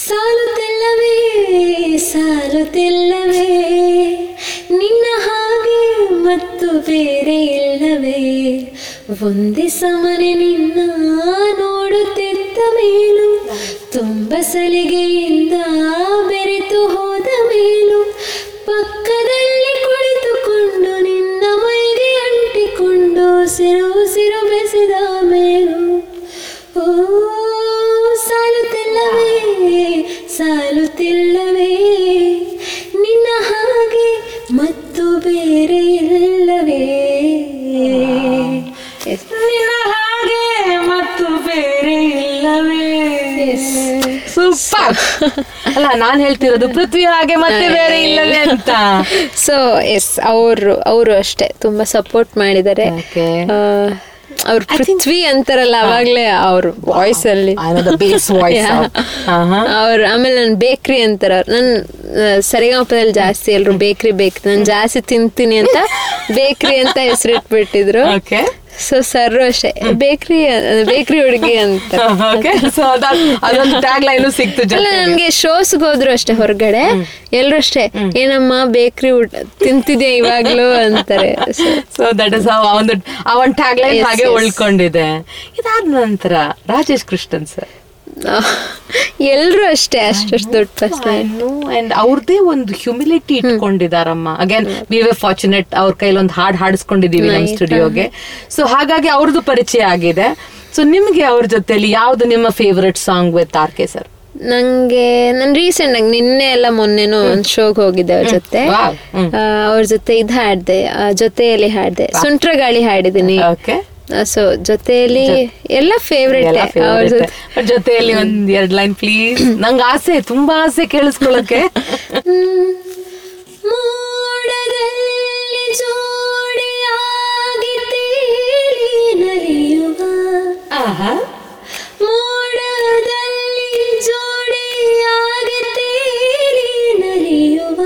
ಸಾಲುತ್ತಿಲ್ಲವೇ ಸಾಲುತ್ತಿಲ್ಲವೇ ನಿನ್ನ ಹಾಗೆ ಮತ್ತು ಬೇರೆ ಇಲ್ಲವೇ ಒಂದೇ ಸಮನೆ ನಿನ್ನ ನೋಡುತ್ತಿದ್ದ ಮೇಲೂ ತುಂಬ ಸಲಿಗೆಯಿಂದ ಬೆರೆತು ಹೋದ ಮೇಲೂ ಪಕ್ಕದಲ್ಲಿ ಕುಳಿತುಕೊಂಡು ನಿನ್ನ ಮೈಗೆ ಅಂಟಿಕೊಂಡು ಸಿರು ಸಿರು ಬೆಸೆದ ಮೇಲೂ ಓ ಸಾಲುತ್ತಿಲ್ಲವೇ ಸಾಲುತ್ತಿಲ್ಲವೇ ನಿನ್ನ ಹಾಗೆ ಮತ್ತು ಬೇರೆ ಇಲ್ಲವೇ Yes. ನಿನ್ನ ಹಾಗೆ ಮತ್ತು ಬೇರೆ ಇಲ್ಲವೇ ಸೂಪರ್ ಅಲ್ಲ ನಾನ್ ಹೇಳ್ತಿರೋದು ಪೃಥ್ವಿ ಹಾಗೆ ಮತ್ತೆ ಬೇರೆ ಇಲ್ಲವೇ ಅಂತ ಸೊ ಎಸ್ ಅವರು ಅವರು ಅಷ್ಟೇ ತುಂಬಾ ಸಪೋರ್ಟ್ ಮಾಡಿದ್ದಾರೆ Okay. ಅವ್ರ ಪೃಥ್ವಿ ಅಂತಾರಲ್ಲ ಅವಾಗ್ಲೇ ಅವ್ರ ವಾಯ್ಸ್ ಅಲ್ಲಿ I know the bass voice Yeah. out. Uh-huh. ಅವ್ರ ಆಮೇಲೆ ನನ್ ಬೇಕ್ರಿ ಅಂತಾರ ನನ್ ಸರಿಗಮಪದಲ್ಲಿ ಜಾಸ್ತಿ ಎಲ್ರು ಬೇಕ್ರಿ ಬೇಕ್ರಿ ನಾನು ಜಾಸ್ತಿ ತಿಂತೀನಿ ಅಂತ ಬೇಕ್ರಿ ಅಂತ ಹೆಸರಿಟ್ಬಿಟ್ಟಿದ್ರು Okay. ಸೊ ಸರ್ ಅಷ್ಟೇ ಬೇಕ್ರಿ ಬೇಕ್ರಿ ಹುಡುಗಿ ಅಂತ Okay. So that ಅದೊಂದು ಟ್ಯಾಗ್ ಲೈನು ಸಿಕ್ತು ಅಲ್ಲ ಜೊತೆಗೆ. ನನ್ಗೆ ಶೋಸ್ಗೆ ಹೋದ್ರು ಅಷ್ಟೇ ಹೊರಗಡೆ ಎಲ್ರು ಅಷ್ಟೇ ಏನಮ್ಮ ಬೇಕ್ರಿ ಊಟ ತಿಂತಿದ್ಯಾ ಇವಾಗ್ಲೂ ಅಂತಾರೆ So, ಸೊ ದಟ್ ಇಸ್ ಆ ಒಂದು ಆ ಒಂದು ಟ್ಯಾಗ್ ಲೈನ್ Yes, ಹಾಗೆ yes. ಉಳ್ಕೊಂಡಿದೆ ಇದಾದ ನಂತರ ರಾಜೇಶ್ ಕೃಷ್ಣನ್ ಸರ್ ಎಲ್ರು ಅಷ್ಟೇ ಅಷ್ಟಷ್ಟು ದೊಡ್ಡ ಪರ್ಸನ್ ಅಂಡ್ ಅವ್ರದೇ ಒಂದು ಹ್ಯುಮಿಲಿಟಿ ಇಟ್ಕೊಂಡಿದಾರಮ್ಮ ಅಗೇನ್ ವಿ ವೆ ಫಾರ್ಚುನೇಟ್ ಅವ್ರ ಕೈಲಿ ಒಂದು ಹಾಡ್ ಹಾಡಿಸ್ಕೊಂಡಿದೀವಿ ನಮ್ಮ Nice. ಸ್ಟುಡಿಯೋಗೆ ಸೊ ಹಾಗಾಗಿ ಅವ್ರದ್ದು ಪರಿಚಯ ಆಗಿದೆ ಸೊ ನಿಮ್ಗೆ ಅವ್ರ ಜೊತೆಲಿ ಯಾವ್ದು ನಿಮ್ಮ favourite song with R K sir ನಂಗೆ ನಾನು ರೀಸೆಂಟ್ ಆಗಿ ನಿನ್ನೆ ಎಲ್ಲ ಮೊನ್ನೆನೂ ಒಂದು ಶೋಗ್ ಹೋಗಿದ್ದೆ ಅವ್ರ ಜೊತೆ Wow. ಹ್ಮ್. ಆ, ಅವ್ರ ಜೊತೆ ಇದು ಹಾಡ್ದೆ ಆ, ಜೊತೆಯಲ್ಲಿ ಹಾಡ್ದೆ ಸುಂಟ್ರಗಾಳಿ ಹಾಡಿದೀನಿ ಓಕೆ ಸೊ ಜೊತೆಯಲ್ಲಿ ಎಲ್ಲ ಫೇವ್ರೇಟ್ ಎಲ್ಲ ಅವ್ರ favorite. ಜೊತೆ ಅವ್ರ್ ಜೊತೆಯಲ್ಲಿ ಒಂದ್ ಎರಡ್ ಲೈನ್ ಪ್ಲೀಸ್ ನಂಗೆ ಆಸೆ ತುಂಬಾ ಆಸೆ ಕೇಳಿಸ್ಕೊಳಕ್ಕೆ ಮೋಡದಲ್ಲಿ ಜೋಡಿಯಾಗಿ ತೇಲಿ ನಲಿಯುವ ಮೋಡದಲ್ಲಿ ಜೋಡಿಯಾಗಿ ತೇಲಿ ನಲಿಯುವ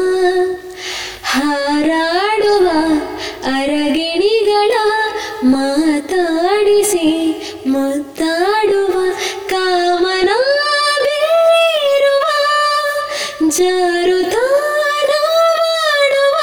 ಹಾರಾಡುವ ಅರಗಿಣಿಗಳ ಮಾತಾಡಿಸಿ ಮುತ್ತಾಡುವ ಕಾಮನ ಬೀರುವ ಜಾರುತಾನ ಮಾಡುವ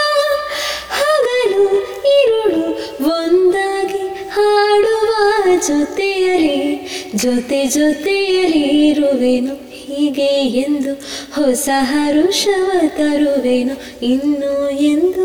ಹಗಲು ಇರುಳು ಒಂದಾಗಿ ಹಾಡುವ ಜೊತೆಯಲಿ ಜೊತೆ ಜೊತೆಯಲಿ ಇರುವೆನು ಹೀಗೆ ಎಂದು ಹೊಸ ಹರುಷವ ತರುವೆನು ಇನ್ನು ಎಂದು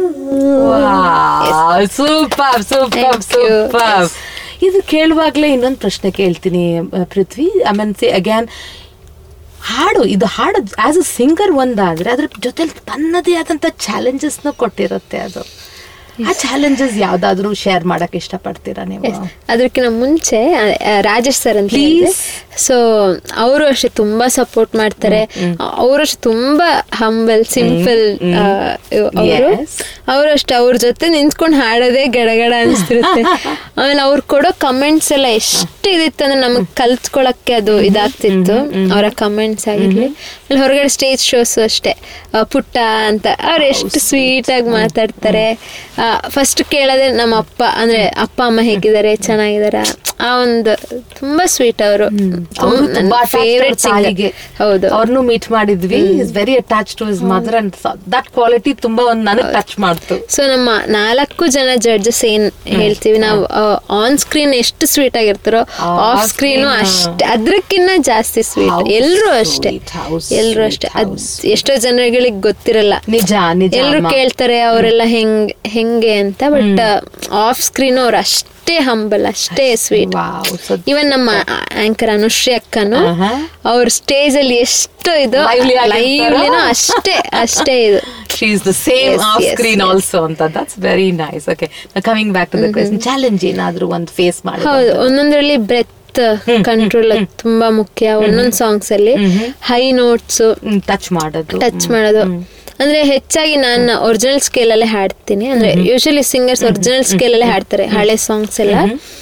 super super Thank you. Super ಇದು ಕೇಳುವಾಗ್ಲೇ ಇನ್ನೊಂದು ಪ್ರಶ್ನೆ ಕೇಳ್ತೀನಿ ಅಹ್, Prithvi I mean see again ಹಾಡು ಇದು ಹಾಡು ಆಸ್ ಅ ಸಿಂಗರ್ ಒಂದಾದ್ರೆ ಅದ್ರ ಜೊತೆಲಿ ತನ್ನದೇ ಆದಂತ ಚಾಲೆಂಜಸ್ನು ಕೊಟ್ಟಿರುತ್ತೆ ಅದು ಆ ಚಾಲೆಂಜಸ್ ಯಾವ್ದಾದ್ರು ಶೇರ್ ಮಾಡಕ್ ಇಷ್ಟಪಡ್ತೀರಾ ನೀವು ಅದಕ್ಕಿಂತ ಮುಂಚೆ ಆ, ಆ, ರಾಜೇಶ್ ಸರ್ ಅಂತ Please. ಸೊ ಅವರು ಅಷ್ಟೇ ತುಂಬಾ ಸಪೋರ್ಟ್ ಮಾಡ್ತಾರೆ ಅವರು ಅಷ್ಟೇ ತುಂಬಾ ಹಂಬಲ್ ಸಿಂಪಲ್ ಅವರು Yes. ಅವರು ಅಷ್ಟೇ ಅವ್ರ ಜೊತೆ ನಿಂತ್ಕೊಂಡು ಹಾಡೋದೇ ಗಡಗಡ ಅನ್ಸ್ತಿರುತ್ತೆ ಆಮೇಲೆ ಅವ್ರು ಕೊಡೋ ಕಮೆಂಟ್ಸ್ ಎಲ್ಲ ಎಷ್ಟು ಇದಿತ್ತು ಅಂದ್ರೆ ನಮಗ್ ಕಲ್ತ್ಕೊಳಕ್ಕೆ ಅದು ಇದಾಗ್ತಿತ್ತು ಅವರ ಕಮೆಂಟ್ಸ್ ಆಗಿರ್ಲಿ ಆಮೇಲೆ ಹೊರಗಡೆ ಸ್ಟೇಜ್ ಶೋಸ್ ಅಷ್ಟೇ ಆ, ಪುಟ್ಟ ಅಂತ ಅವ್ರು ಎಷ್ಟು ಸ್ವೀಟ್ ಆಗಿ ಮಾತಾಡ್ತಾರೆ ಫಸ್ಟ್ ಕೇಳೋದೇ ನಮ್ಮ ಅಪ್ಪ ಅಂದ್ರೆ ಅಪ್ಪ ಅಮ್ಮ ಹೇಗಿದ್ದಾರೆ ಚೆನ್ನಾಗಿದಾರ ಆ ಒಂದು ತುಂಬಾ ಸ್ವೀಟ್ ಅವರು ಅವರು ತುಂಬಾ ಫೇವ್ರೆಟ್ ತಾಯಿಗೆ ಹೌದು ಅವ್ರನ್ನು ಮೀಟ್ ಮಾಡಿದ್ವಿ is very attach to his mother and that quality ತುಂಬಾ ಒಂದು ನನಗೆ ಟಚ್ ಮಾಡ್ತು ಸೊ ನಮ್ಮ ನಾಲ್ಕು ಜನ ಜಡ್ಜಸ್ ಏನ್ ಹೇಳ್ತೀವಿ ನಾವು ಆನ್ ಸ್ಕ್ರೀನ್ ಎಷ್ಟು ಸ್ವೀಟ್ ಆಗಿರ್ತಾರೋ Off ಆಫ್ ಸ್ಕ್ರೀನು screen, ಅಷ್ಟೇ ಅದಕ್ಕಿನ್ನ ಜಾಸ್ತಿ ಸ್ವೀಟ್ How ಎಲ್ರು ಅಷ್ಟೇ sweet, how ಎಲ್ರು sweet, ಅಷ್ಟೇ how ಅದ್ ಎಷ್ಟೋ ಜನಗಳಿಗೆ ಗೊತ್ತಿರಲ್ಲ ನಿಜ ನಿಜ ಎಲ್ರು ಅಮ್ಮ. ಕೇಳ್ತಾರೆ ಅವರೆಲ್ಲ ಹೆಂಗ್ ಹೆಂಗೆ ಅಂತ ಬಟ್ ಆಫ್ ಸ್ಕ್ರೀನ್ ಅವ್ರು ಅಷ್ಟೇ ಹಂಬಲ್ ಅಷ್ಟೇ ಸ್ವೀಟ್ Wow, so- ಇವನ್ ನಮ್ಮ ಆಂಕರ್ ಅನುಶ್ರೀ ಅಕ್ಕನು ಆಹಾ. ಅವ್ರ ಸ್ಟೇಜ್ ಅಲ್ಲಿ ಎಷ್ಟು ಇದು Lively ಆಗಿರ್ತಾರೋ? ಲೈವ್ಲಿನೂ ಅಷ್ಟೇ ಅಷ್ಟೇ ಇದು She is the same Yes, off yes, screen yes. also ಅಂತ that's very nice okay now coming back to the question challenge ಏನಾದ್ರೂ ಒಂದು ಫೇಸ್ ಮಾಡಿ ಹೌದು ಒಂದೊಂದ್ರಲ್ಲಿ ಬ್ರೆತ್ ಕಂಟ್ರೋಲ್ ತುಂಬಾ ಮುಖ್ಯ ಒಂದೊಂದ್ ಸಾಂಗ್ಸ್ ಅಲ್ಲಿ ಹೈ ನೋಟ್ಸ್ ಟಚ್ ಮಾಡೋದು ಟಚ್ ಮಾಡೋದು ಅಂದ್ರೆ ಹೆಚ್ಚಾಗಿ ನಾನು ಒರಿಜಿನಲ್ ಸ್ಕೇಲ್ ಅಲ್ಲೇ ಹಾಡ್ತೀನಿ ಅಂದ್ರೆ ಯೂಶಲಿ ಸಿಂಗರ್ಸ್ ಒರಿಜಿನಲ್ ಸ್ಕೇಲ್ ಅಲ್ಲೇ ಹಾಡ್ತಾರೆ ಹಳೆ ಸಾಂಗ್ಸ್ ಎಲ್ಲ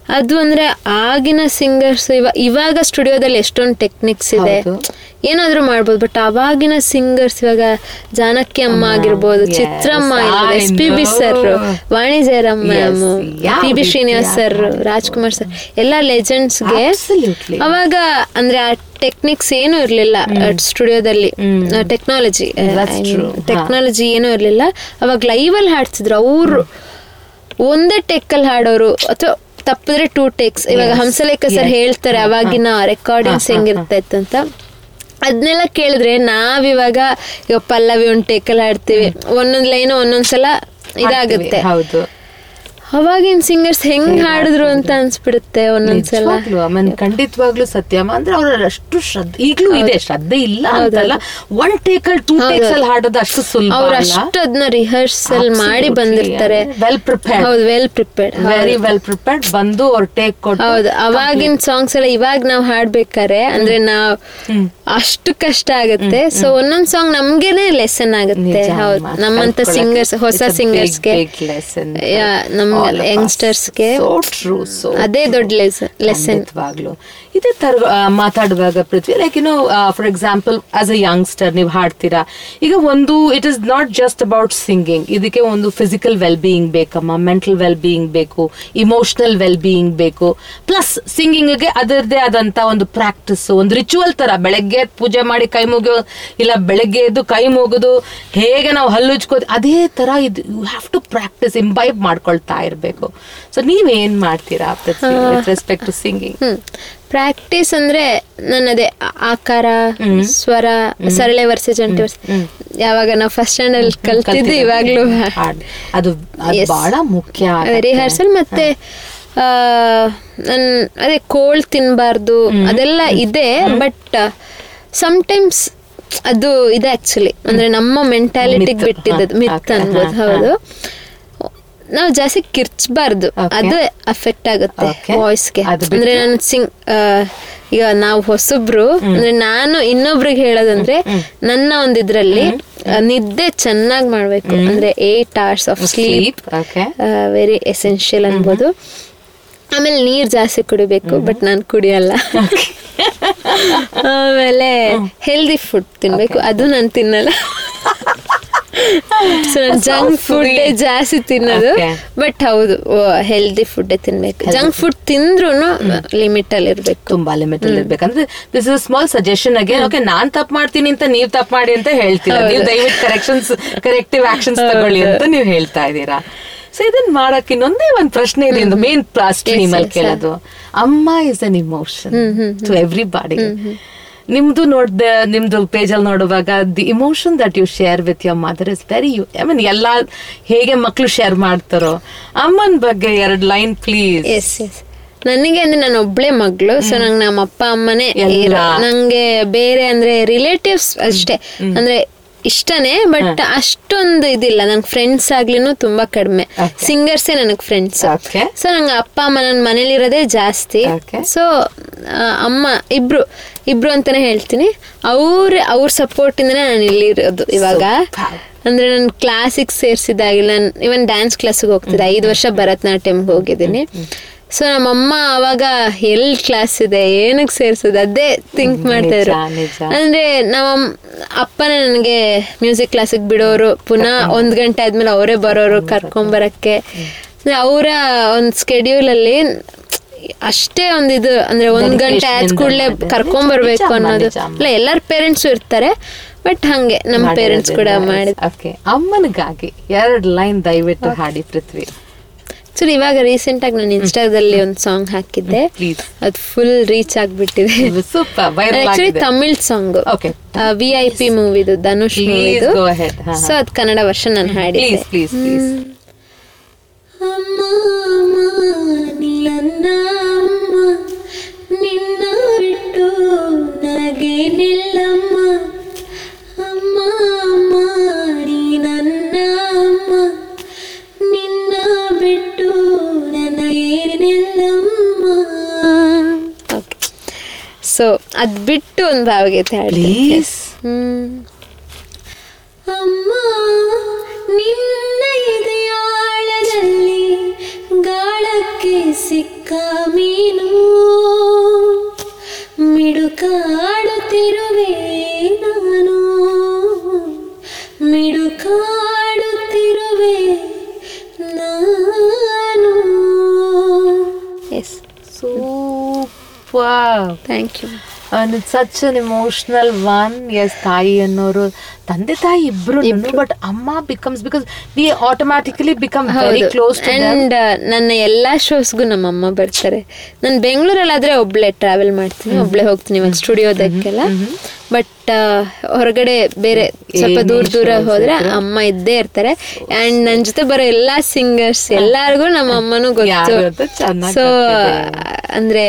ಅದು ಅಂದ್ರೆ ಆಗಿನ ಸಿಂಗರ್ಸ್ ಇವ ಇವಾಗ ಸ್ಟುಡಿಯೋದಲ್ಲಿ ಎಷ್ಟೊಂದು ಟೆಕ್ನಿಕ್ಸ್ ಇದೆ ಹೌದು. ಏನಾದ್ರೂ ಮಾಡ್ಬೋದು ಬಟ್ ಅವಾಗಿನ ಸಿಂಗರ್ಸ್ ಇವಾಗ ಜಾನಕಿ ಅಮ್ಮ ಆಗಿರ್ಬೋದು yes, ಚಿತ್ರಮ್ಮ I S P B know. Sir Vani Jayaram ma'am ಯಾವ ಪಿ ಬಿ ರೀತಿ ಶ್ರೀನಿವಾಸ್ ಸರ್ ಹಾಡ್ತಾರೆ. ರಾಜ್ಕುಮಾರ್ ಸರ್ ಎಲ್ಲ ಲೆಜೆಂಡ್ಸ್ಗೆ Absolutely. ಅವಾಗ ಅಂದ್ರೆ ಆ ಟೆಕ್ನಿಕ್ಸ್ ಏನು ಇರ್ಲಿಲ್ಲ ಸ್ಟುಡಿಯೋದಲ್ಲಿ ಟೆಕ್ನಾಲಜಿ That's true. ಹಾ. ಟೆಕ್ನಾಲಜಿ ಏನೂ ಇರ್ಲಿಲ್ಲ ಅವಾಗ ಲೈವ್ ಅಲ್ಲಿ ಹಾಡ್ತಿದ್ರು ಅವರು ಒಂದೇ ಟೆಕ್ ಅಲ್ಲಿ ಹಾಡೋರು ಅಥವಾ ತಪ್ಪಿದ್ರೆ ಟೂ ಟೇಕ್ಸ್ ಇವಾಗ Yes, ಹಂಸಲೇಖ ಸರ್ yes. ಹೇಳ್ತಾರೆ ಹಾ, ಅವಾಗಿನ ರೆಕಾರ್ಡಿಂಗ್ಸ್ ಹಾ, ಹಾ, ಹೆಂಗಿರ್ತೈತೆ ಅಂತ ಅದನ್ನೆಲ್ಲ ಕೇಳಿದ್ರೆ ನಾವಿವಾಗ ಈಗ ಪಲ್ಲವಿ ಒಂದು ಟೇಕಲ್ಲಿ ಹಾಡ್ತೀವಿ ಒಂದೊಂದ್ ಲೈನ್ ಒಂದೊಂದ್ಸಲ ಇದಾಗುತ್ತೆ ಹೌದು ಅವಾಗಿನ ಸಿಂಗರ್ಸ್ ಹೆಂಗ್ ಹಾಡಿದ್ರು ಅಂತ ಅನ್ಸ್ಬಿಡುತ್ತೆ ಒಂದೊಂದ್ಸಲ ನಿಜವಾಗ್ಲೂ ಆಮೇಲೆ ಖಂಡಿತವಾಗ್ಲೂ ಸತ್ಯಮ್ಮ ಅಂದ್ರೆ ಅವ್ರ ಅಷ್ಟು ಶ್ರದ್ಧೆ ಈಗ್ಲೂ ಇದೆ ಶ್ರದ್ಧೆ ಇಲ್ಲ ಅಂತಲ್ಲ ಒನ್ ಟೇಕಲ್ ಟೂ ಟೇಕ್ಸ್ ಅಲ್ಲಿ ಹಾಡೋದು ಅಷ್ಟು ಸುಲಭ ಅವ್ರು ಅಷ್ಟು ಅದನ್ನ ರಿಹರ್ಸಲ್ ಮಾಡಿ ಬಂದಿರ್ತಾರೆ ವೆಲ್ ಪ್ರಿಪೇರ್ಡ್ ಹೌದು well prepared very well prepared ಬಂದು ಅವ್ರು ಟೇಕ್ ಕೊಟ್ಟು ಹೌದು ಅವಾಗಿನ ಸಾಂಗ್ಸ್ ಎಲ್ಲ ಇವಾಗ ನಾವ್ ಹಾಡ್ಬೇಕಾರೆ ಅಂದ್ರೆ ನಾವ್ ಅಷ್ಟು ಕಷ್ಟ ಆಗುತ್ತೆ ಸೊ ಒಂದೊಂದ್ ಸಾಂಗ್ ನಮ್ಗೆನೆ ಲೆಸನ್ ಆಗುತ್ತೆ ನಿಜ ಹೌದು ಅಮ್ಮ. ನಮ್ಮಂತ ಕಲ್ತ್ಕೊಳಕ್ಕೆ ಸಿಂಗರ್ಸ್ ಹೊಸ it's a big, ಸಿಂಗರ್ಸ್ಗೆ big lesson. ನಮ್ All of us. ಯಂಗ್ಸ್ಟರ್ಸ್ಗೆ So true, so ಅದೇ ದೊಡ್ಡ ಲೆಸನ್ ಲೆಸನ್ ಖಂಡಿತವಾಗ್ಲು ಇದೇ ತರ ಆ, ಮಾತಾಡುವಾಗ Prithvi like you know for example as a youngster ನೀವು ಹಾಡ್ತೀರಾ ಈಗ ಒಂದು it is not just about singing ಇದಕ್ಕೆ ಒಂದು ಫಿಸಿಕಲ್ ವೆಲ್ ಬೀಯಿಂಗ್ ಬೇಕಮ್ಮ ಮೆಂಟಲ್ ವೆಲ್ ಬೀಯಿಂಗ್ ಬೇಕು ಇಮೋಷನಲ್ ವೆಲ್ ಬೀಯಿಂಗ್ ಬೇಕು ಪ್ಲಸ್ ಸಿಂಗಿಂಗ್ಗೆ ಅದರದೇ ಆದಂತ ಒಂದು ಪ್ರಾಕ್ಟಿಸ್ ಒಂದು ರಿಚುವಲ್ ತರ ಬೆಳಗ್ಗೆ ಎದ್ದು ಪೂಜೆ ಮಾಡಿ ಕೈ ಮುಗಿಯೋ ಇಲ್ಲ ಬೆಳಗ್ಗೆ ಎದ್ದು ಕೈ ಮುಗಿದು ಹೇಗೆ ನಾವು ಹಲ್ಲುಜ್ಕೋದು ಅದೇ ತರ ಇದು you have to practise imbibe ಮಾಡ್ಕೊಳ್ತಾ ಇರಬೇಕು ಸೊ ನೀವೇನ್ ಮಾಡ್ತೀರಾ with respect to singing hmm practice ಅಂದ್ರೆ ನಾನು ಅದೇ ಆ- ಆಕಾರ ಸ್ವರ ಸರಳೆ ವರ್ಷ ಜಂಟಿ ವರ್ಷ ಯಾವಾಗ ನಾವು ಫಸ್ಟ್ ಸ್ಟ್ಯಾಂಡ್ ಅಲ್ಲಿ ಕಲ್ತಿದ್ದು ಇವಾಗ್ಲೂ ಹಾಡ್. ಅದು ಅದು Yes. ಬಹಳ ಮುಖ್ಯ ಆಗತ್ತೆ. ರಿಹರ್ಸಲ್ ಮತ್ತೆ ಆ, ನನ್ ಅದೇ ಕೋಳ್ ತಿನ್ಬಾರ್ದು ಅದೆಲ್ಲ ಇದೆ ಬಟ್ ಟೈಮ್ಸ್ ಅದು ಇದೆ ಆಕ್ಚುಲಿ ಅಂದ್ರೆ ನಮ್ಮ ಮೆಂಟಾಲಿಟಿಗೆ Myth. ಬಿಟ್ಟಿದ್ದದು ಹಾ, ಮಿತ್ okay. ಅನ್ಬೋದು ಹಾ, ಹಾ. ಹೌದು ನಾವು ಜಾಸ್ತಿ ಕಿರ್ಚ್ಬಾರ್ದು Okay. ಅದು ಅಫೆಕ್ಟ್ ಆಗುತ್ತೆ Okay. ವಾಯ್ಸ್ಗೆ ಅದು ಅಂದ್ರೆ ಬಿಟ್ಟು? ನಾನು ಸಿಂಗ್ ಈಗ ನಾವು ಹೊಸಬ್ರು ಅಂದ್ರೆ ನಾನು ಇನ್ನೊಬ್ರಿಗೆ ಹೇಳೋದಂದ್ರೆ ನನ್ನ ಒಂದ್ ಇದ್ರಲ್ಲಿ ಆ, ನಿದ್ದೆ ಚೆನ್ನಾಗಿ ಮಾಡ್ಬೇಕು ಅಂದ್ರೆ eight hours of sleep Sleep, okay. Very essential ಅನ್ಬೋದು ಆಮೇಲೆ ನೀರ್ ಜಾಸ್ತಿ ಕುಡಿಬೇಕು ಬಟ್ ನಾನು ಕುಡಿಯಲ್ಲ ಆಮೇಲೆ ಹೆಲ್ದಿ ಫುಡ್ ತಿನ್ಬೇಕು ಅದು ನಾನು ತಿನ್ನಲ್ಲ ಸೊ ನಾನು ಜಂಕ್ ಫುಡ್ sweet. ಜಾಸ್ತಿ ತಿನ್ನೋದು Okay. ಬಟ್ ಹೌದು ಹೆಲ್ದಿ ಫುಡ್ ತಿನ್ಬೇಕು ಜಂಕ್ ಫುಡ್ ತಿಂದ್ರು ಲಿಮಿಟ್ ಅಲ್ಲಿ ಇರ್ಬೇಕು ತುಂಬಾ ಲಿಮಿಟ್ ಅಲ್ಲಿ ಇರ್ಬೇಕಂದ್ರೆ this is small suggestion again okay ನಾನ್ ತಪ್ಪು ಮಾಡ್ತೀನಿ ಅಂತ ನೀವ್ ತಪ್ಪು ಮಾಡಿ ಅಂತ ಹೇಳ್ತೀರಾ ನೀವು ದಯವಿಟ್ಟು ಕರೆಕ್ಷನ್ಸ್ ಕರೆಕ್ಟಿವ್ ಆಕ್ಷನ್ಸ್ ತಗೊಳ್ಳಿ ಅಂತ ನೀವು ಹೇಳ್ತಾ ಇದ್ದೀರಾ ಸೊ ಇದನ್ನ ಮಾಡಕ್ ಇನ್ನೊಂದೇ ಒಂದ್ ಪ್ರಶ್ನೆ ಇದೆ ಒಂದು ಮೇನ್ ಸ್ಟ್ರೀಮ್ ಅಲ್ಲಿ yes, ಕೇಳೋದು ಅಮ್ಮ is an emotion to everybody ನಿಮ್ದು ನೋಡ್ದ ನಿಮ್ದು ಪೇಜ್ ಅಲ್ಲಿ ನೋಡುವಾಗ the emotion that you share with your mother is very you I mean ಎಲ್ಲಾ ಹೇಗೆ ಮಕ್ಳು ಶೇರ್ ಮಾಡ್ತಾರೋ ಅಮ್ಮನ್ ಬಗ್ಗೆ ಎರಡ್ ಲೈನ್ ಪ್ಲೀಸ್ ಎಸ್ ಎಸ್ ನನಗೆ ಅಂದ್ರೆ ನಾನು ಒಬ್ಳೆ ಮಗಳು ಸೊ ನಂಗೆ ನಮ್ಮ ಅಪ್ಪ ಅಮ್ಮನೇ ಎಲ್ಲ. ಇರೋ ನಂಗೆ ಬೇರೆ ಅಂದ್ರೆ ರಿಲೇಟಿವ್ಸ್ ಅಷ್ಟೇ ಅಂದ್ರೆ ಇಷ್ಟನೇ ಬಟ್ ಅಷ್ಟೊಂದು ಇದಿಲ್ಲ ನಂಗೆ ಫ್ರೆಂಡ್ಸ್ ಆಗ್ಲಿನೂ ತುಂಬಾ ಕಡಿಮೆ Okay. ಸಿಂಗರ್ಸೇ ನನಗೆ ಫ್ರೆಂಡ್ಸ್ Okay. ಸೊ ನಂಗೆ ಅಪ್ಪ ಅಮ್ಮ ನನ್ನ ಮನೇಲಿರೋದೇ ಜಾಸ್ತಿ Okay. ಸೊ ಅಮ್ಮ ಇಬ್ರು ಇಬ್ರು ಅಂತಾನೆ ಹೇಳ್ತೀನಿ ಅವ್ರ ಅವ್ರ ಸಪೋರ್ಟ್ ಇಂದನೇ ನಾನು ಇಲ್ಲಿರೋದು ಇವಾಗ Superb. ಅಂದ್ರೆ ನಾನು ಕ್ಲಾಸಿಗೆ ಸೇರ್ಸಿದಾಗಿಲ್ಲ ನಾನು ಇವನ್ ಡ್ಯಾನ್ಸ್ ಕ್ಲಾಸಿಗೆ ಹೋಗ್ತಿದ್ದೆ ಐದು ವರ್ಷ ಭರತನಾಟ್ಯಂಗೆ ಹೋಗಿದ್ದೀನಿ ಸೊ ನಮ್ಮಮ್ಮ ಅವಾಗ ಎಲ್ ಕ್ಲಾಸ್ ಇದೆ ಏನಕ್ಕೆ ಸೇರ್ಸೋದು ಅದೇ ಥಿಂಕ್ ಮಾಡ್ತಾ ಇದ್ರು ನಿಜ. ಅಂದ್ರೆ ನಮ್ಮ ಅಪ್ಪನೇ ನನಗೆ ಮ್ಯೂಸಿಕ್ ಕ್ಲಾಸಿಗೆ ಬಿಡೋರು ಪುನಃ ಒಂದ್ ಗಂಟೆ ಆದ್ಮೇಲೆ ಅವರೇ ಬರೋರು ಕರ್ಕೊಂಬರಕ್ಕೆ ಅವರ ಒಂದು ಸ್ಕೆಡ್ಯೂಲ್ ಅಲ್ಲಿ ಅಷ್ಟೇ ಒಂದ್ ಇದು ಅಂದ್ರೆ ಒಂದ್ ಗಂಟೆ ಆದ Dedication ಕೂಡಲೇ ಇಂದ ಕರ್ಕೊಂಬರ್ಬೇಕು ನಿಜ ಅಮ್ಮ, ಅನ್ನೋದು ನಿಜ ಅಮ್ಮ. ಇಲ್ಲ ಎಲ್ಲರ ಪೇರೆಂಟ್ಸು ಇರ್ತಾರೆ ಬಟ್ ಹಂಗೆ ನಮ್ಮ ಪೇರೆಂಟ್ಸ್ ಕೂಡ ಮಾಡಿದ್ ಓಕೆ ಅಮ್ಮನಿಗಾಗಿ ಎರಡ್ ಲೈನ್ ದಯವಿಟ್ಟು ಹಾಡಿ ಪೃಥ್ವಿ ಆಕ್ಚುಲಿ ಇವಾಗ ರೀಸೆಂಟ್ ಆಗಿ ನಾನು ಇನ್ಸ್ಟಾದಲ್ಲಿ ಒಂದು ಸಾಂಗ್ ಹಾಕಿದ್ದೆ Please. ಅದು ಫುಲ್ ರೀಚ್ ಆಗ್ಬಿಟ್ಟಿದೆ ಸೂಪರ್ ವೈರಲ್ ಆಕ್ಚುಲಿ ಆಗಿದೆ Tamil song Okay. V I P ಮೂವಿದು ಧನುಷ್ Please ಮೂವಿದು go ahead. ಹಾ, ಹಾ. ಸೊ ಅದ್ ಕನ್ನಡ ವರ್ಷನ್ ನಾನು ಹಾಡಿದ್ದೆ ಪ್ಲೀಸ್ ಪ್ಲೀಸ್ ಪ್ಲೀಸ್ ಅಮ್ಮ ನೀ ನನ್ನ ಅಮ್ಮ ನಿನ್ನ ಬಿಟ್ಟು ನನಗೇನಿಲ್ಲಮ್ಮ ಅಮ್ಮ ಅಮ್ಮ ನೀ ನನ್ನ ಅಮ್ಮ ನಿನ್ನ ಬಿಟ್ಟು ನನಗೇನಿಲ್ಲಮ್ಮ ಓಕೆ ಸೊ ಅದ್ ಬಿಟ್ಟು ಒಂದು ಭಾವಗೀತೆ ಹಾಡಿ ಪ್ಲೀಸ್ ಹ್ಮ್ ಅಮ್ಮ ನಿನ್ನ ಇದೆಯಾಳದಲ್ಲಿ ಗಾಳಕ್ಕೆ ಸಿಕ್ಕ thank you and it's such an emotional one yes ತಾಯಿ ಅನ್ನೋರು ತಂದೆ ತಾಯಿ ಇಬ್ರು ಬಟ್ ಅಮ್ಮ becomes because we automatically become very ಹೌದು ಕ್ಲೋಸ್ ಟು ಅಂಡ್ ನನ್ನ ಎಲ್ಲಾ ಶೋಸ್ಗೂ ನಮ್ಮ ಅಮ್ಮ ಬರ್ತಾರೆ ನಾನು ಬೆಂಗಳೂರಲ್ಲಾದ್ರೆ ಒಬ್ಳೆ ಟ್ರಾವೆಲ್ ಮಾಡ್ತೀನಿ ಒಬ್ಳೆ ಹೋಗ್ತೀನಿ ಇವಾಗ ಸ್ಟುಡಿಯೋದಕ್ಕೆಲ್ಲ ಬಟ್ ಹೊರಗಡೆ ಬೇರೆ ಸ್ವಲ್ಪ ದೂರ ದೂರ ಹೋದ್ರೆ ಅಮ್ಮ ಇದ್ದೇ ಇರ್ತಾರೆ ಅಂಡ್ ನನ್ನ ಜೊತೆ ಬರೋ ಎಲ್ಲಾ ಸಿಂಗರ್ಸ್ ಎಲ್ಲಾರ್ಗು ನಮ್ಮ ಅಮ್ಮನೂ ಯಾರು ಅಂತ ಗೊತ್ತು ಚೆನ್ನಾಗ್ ಸೊ ಅಂದ್ರೆ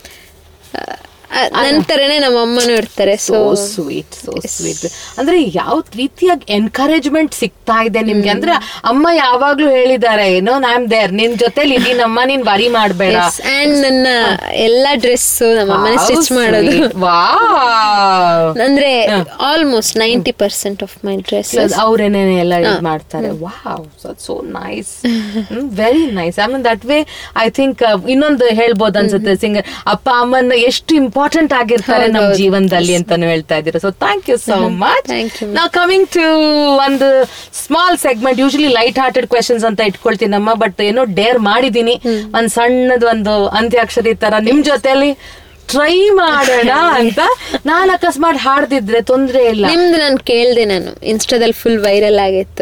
ನಂತರನೇ ನಮ್ಮ ಅಮ್ಮನೂ ಇರ್ತಾರೆ so so sweet so sweet ಅಂದ್ರೆ ಯಾವ ರೀತಿಯಾಗಿ ಎನ್ಕರೇಜ್ಮೆಂಟ್ ಸಿಗ್ತಾ ಇದೆ ನಿಮ್ಗೆ ಅಂದ್ರೆ ಅಮ್ಮ ಯಾವಾಗ್ಲೂ ಹೇಳಿದ್ದಾರೆ ಏನೋ ನಾಮ್ ದೇರ್ ನಿನ್ ಜೊತೆಲಿ ಇದೀನಮ್ಮ ನೀನ್ ವರಿ ಮಾಡ್ಬೇಡ ಅಂಡ್ ನನ್ನ ಎಲ್ಲಾ ಡ್ರೆಸ್ ನಮ್ಮ ಅಮ್ಮನೇ ಸ್ಟಿಚ್ ಮಾಡೋದು ವಾವ್ ಅಂದ್ರೆ almost ninety percent of my dress ಅವ್ರೇನೇ ಎಲ್ಲ ಇದ್ ಮಾಡ್ತಾರೆ wow so nice very nice I mean that way I think ಇನ್ನೊಂದು ಹೇಳ್ಬೋದು ಅನ್ಸುತ್ತೆ ಸಿಂಗರ್ ಅಪ್ಪ ಅಮ್ಮನ ಎಷ್ಟು ಇಂಪಾರ್ಟೆಂಟ್ ಆಗಿರ್ತಾರೆ ನಮ್ಮ ಜೀವನದಲ್ಲಿ ಅಂತಾನು ಹೇಳ್ತಾ ಇದ್ದೀರಾ so thank you so much Thank you. ನಾವು ಕಮಿಂಗ್ ಟು ಒಂದು small segment usually light hearted questions ಅಂತ ಇಟ್ಕೊಳ್ತೀನಮ್ಮ ಬಟ್ ಏನೋ ಡೇರ್ ಮಾಡಿದೀನಿ ಒಂದ್ ಸಣ್ಣದ ಒಂದು ಅಂತ್ಯಾಕ್ಷರಿ ತರ ನಿಮ್ ಜೊತೆಲಿ ಟ್ರೈ ಮಾಡೋಣ ಅಂತ ನಾನ್ ಅಕಸ್ಮಾತ್ ಹಾಡ್ದಿದ್ರೆ ತೊಂದ್ರೆ ಇಲ್ಲ ನಿಮ್ದು ನಾನು ಕೇಳ್ದೆ ನಾನು ಇನ್ಸ್ಟಾದಲ್ಲಿ ಫುಲ್ ವೈರಲ್ ಆಗಿತ್ತು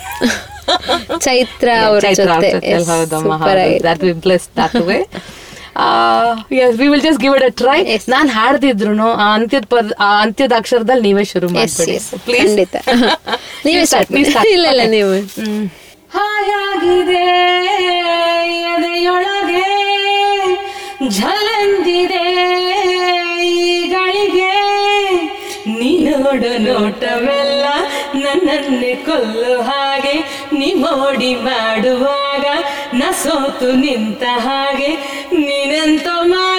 ಚೈತ್ರ ಅವ್ರ ಚೈತ್ರ ಅವ್ರ ಜೊತೆ ಜೊತೆಲ್ ಹೌದಮ್ಮ ಸೂಪರ್ ಆಗಿತ್ತು that we bless that way yes we will just give it a try Yes. ನಾನ್ ಹಾಡ್ದಿದ್ರು ಆ ಅಂತ್ಯದ ಪದ ಆ ಅಂತ್ಯದ ಅಕ್ಷರದಲ್ಲಿ ನೀವೇ ಶುರು Yes, ಮಾಡ್ಬಿಡಿ yes. ಪ್ಲೀಸ್ ಖಂಡಿತ ನೀವೇ ಸ್ಟಾರ್ಟ್ ನೀವ್ start. ಇಲ್ಲ ಇಲ್ಲ ನೀವು ಹಾಯಾಗಿದೆ ಎದೆಯೊಳಗೆ ಝಲಂದಿದೆ ಈ ಗಳಿಗೆ ನೀನೋಡು ನೋಟವೆಲ್ಲ ನನ್ನನ್ನೇ ಕೊಲ್ಲು ಹಾಗೆ ನಿಮೋಡಿ ಮಾಡುವಾಗ ನ ಸೋತು ನಿಂತ ಹಾಗೆ ನೀನೆಂತ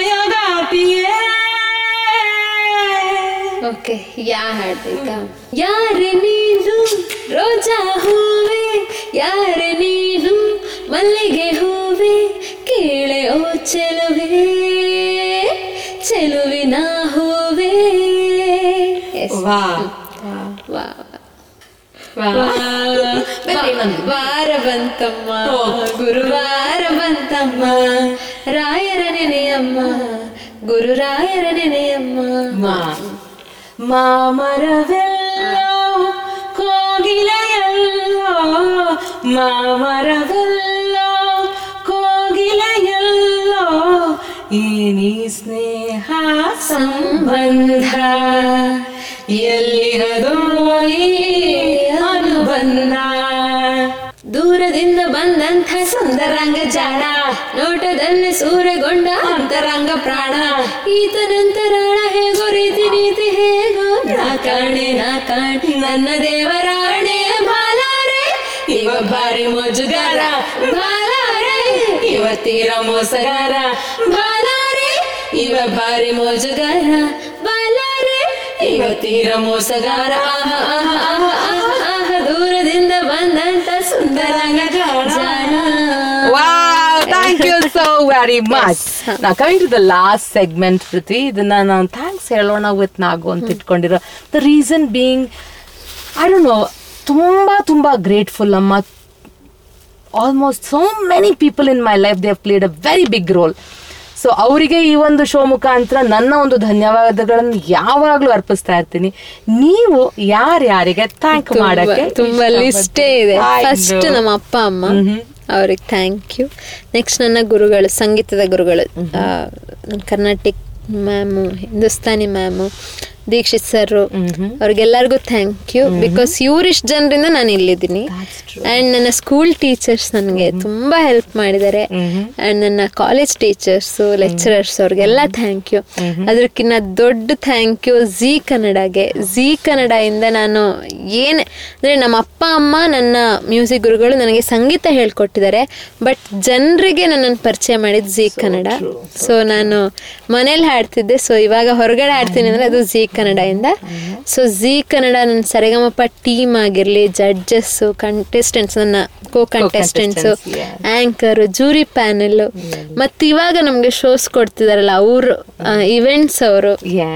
ಮಾಯಗಾತಿಯೇ ಓಕೆ ಯಾ ಹಾಡ್ಬೇಕಾ ಯಾರೆ ನೀನು ರೋಜಾ ಹೂವೆ ಯಾರೆ ನೀನು ಮಲ್ಲಿಗೆ ಹೂವೆ ಕೇಳೆ ಓ ಚೆಲುವೆ ಚೆಲುವಿನ ಹೂವೆ ಎಸ್ ವಾ ವಾ ಬನ್ನಿ ಇನ್ನೊಂದು. ವಾರ ಬಂತಮ್ಮ ಓ. ಗುರುವಾರ ಬಂತಮ್ಮ ರಾಯರ ನೆನೆಯಮ್ಮ ಗುರು ರಾಯರ ನೆನೆಯಮ್ಮ ಮಾ ಮಾಮರವೆಲ್ಲೋ ಕೋಗಿಲೆಯಲ್ಲೋ ಮಾಮರವೆಲ್ಲೋ ಕೋಗಿಲೆಯಲ್ಲೋ ಈ ನೀ ಸ್ನೇಹ ಸಂಬಂಧ ಎಲ್ಲಿರದೋ ಈ ಅನುಬಂಧ ದೂರದಿಂದ ಬಂದಂಥ ಸುಂದರಾಂಗ ಜಾಣ ನೋಟದಲ್ಲಿ ಸೂರೆಗೊಂಡ ಅಂತರಂಗ ಪ್ರಾಣ ಈತನಂತರಾಳ ಹೇಗೋ ರೀತಿ ನೀತಿ ಹೇಗೋ ನಾ ಕಾಣೆ ನಾ ಕಾಣೆ ನನ್ನ ದೇವರಾಣೆ ಬಾಲಾರೆ ಇವ ಭಾರಿ ಮೋಜುಗಾರ ಬಾಲಾರೆ ಇವ ತೀರ ಮೋಸಗಾರ ಬಾಲಾರೆ ಇವ ಭಾರಿ ಮೋಜುಗಾರ ಬಾಲಾರೆ ಇವ ತೀರ ಮೋಸಗಾರ ಆಹ ಆಹ ಆಹ ಆಹ ಆಹ ದೂರದಿಂದ ಬಂದಂತ ಸುಂದರಾಂಗ ಜಾಣ wow thank you so very much ನಾ coming to the last segment Prithvi ಇದನ್ನ ನಾವು ಥ್ಯಾಂಕ್ಸ್ ಹೇಳೋಣ ವಿತ್ ನಾಗು ಅಂತ ಇಟ್ಕೊಂಡಿರೋ the reason being I don't know ತುಂಬಾ ತುಂಬಾ ಗ್ರೇಟ್ಫುಲ್ ಅಮ್ಮ almost so many people in my life they have played a very big role so ಅವರಿಗೆ ಈ ಒಂದು ಶೋ ಮುಖಾಂತರ ನನ್ನ ಒಂದು ಧನ್ಯವಾದಗಳನ್ನು ಯಾವಾಗ್ಲೂ ಅರ್ಪಿಸ್ತಾ ಇರ್ತೀನಿ ನೀವು ಯಾರ್ಯಾರಿಗೆ ಥ್ಯಾಂಕ್ ತುಂಬಾ- ಮಾಡಕ್ಕೆ ತುಂಬಾ ಲಿಸ್ಟೇ ಇದೆ ಆಯ್ತು. ಫಸ್ಟ್ ನಮ್ಮ ಅಪ್ಪ ಅಮ್ಮ ಅವ್ರಿಗೆ ಥ್ಯಾಂಕ್ ಯು ನೆಕ್ಸ್ಟ್ ನನ್ನ ಗುರುಗಳು ಸಂಗೀತದ ಗುರುಗಳು ಆ, ನನ್ನ Carnatic ma'am Hindustani ma'am Dikshit sir ಅವ್ರಿಗೆಲ್ಲರಿಗೂ ಥ್ಯಾಂಕ್ ಯು ಬಿಕಾಸ್ ಇವ್ರಿಷ್ಟು ಜನರಿಂದ ನಾನು ಇಲ್ಲಿದ್ದೀನಿ ಅಂಡ್ ನನ್ನ ಸ್ಕೂಲ್ ಟೀಚರ್ಸ್ ನನಗೆ ತುಂಬಾ ಹೆಲ್ಪ್ ಮಾಡಿದ್ದಾರೆ ಅಂಡ್ ನನ್ನ ಕಾಲೇಜ್ ಟೀಚರ್ಸ್ ಲೆಕ್ಚರರ್ಸ್ ಅವ್ರಿಗೆಲ್ಲ ಥ್ಯಾಂಕ್ ಯು ಅದಕ್ಕಿಂತ ದೊಡ್ಡ ಥ್ಯಾಂಕ್ ಯು ಜಿ ಕನ್ನಡಗೆ ಜಿ ಕನ್ನಡ ಇಂದ ನಾನು ಏನ್ ಅಂದ್ರೆ ನಮ್ಮ ಅಪ್ಪ ಅಮ್ಮ ನನ್ನ ಮ್ಯೂಸಿಕ್ ಗುರುಗಳು ನನಗೆ ಸಂಗೀತ ಹೇಳ್ಕೊಟ್ಟಿದ್ದಾರೆ ಬಟ್ ಜನರಿಗೆ ನನ್ನನ್ನು ಪರಿಚಯ ಮಾಡಿದ್ ಜಿ ಕನ್ನಡ ಸೊ ನಾನು ಮನೇಲಿ ಹಾಡ್ತಿದ್ದೆ ಸೊ ಇವಾಗ ಹೊರಗಡೆ ಹಾಡ್ತೀನಿ ಅಂದ್ರೆ ಅದು ಜಿ ಕನ್ನಡ ಇಂದ ಸೊ ಜಿ ಕನ್ನಡ ನನ್ನ ಸರಿಗಮಪ ಟೀಮ್ ಆಗಿರ್ಲಿ ಜಡ್ಜಸ್ ಕಂಟೆಸ್ಟೆಂಟ್ಸ್ ನನ್ನ co contestants Co-contestants, anchor jury panel ಮತ್ತೆ ಇವಾಗ ನಮ್ಗೆ ಶೋಸ್ ಕೊಡ್ತಿದಾರಲ್ಲ ಅವರು ಇವೆಂಟ್ಸ್ ಅವರು yes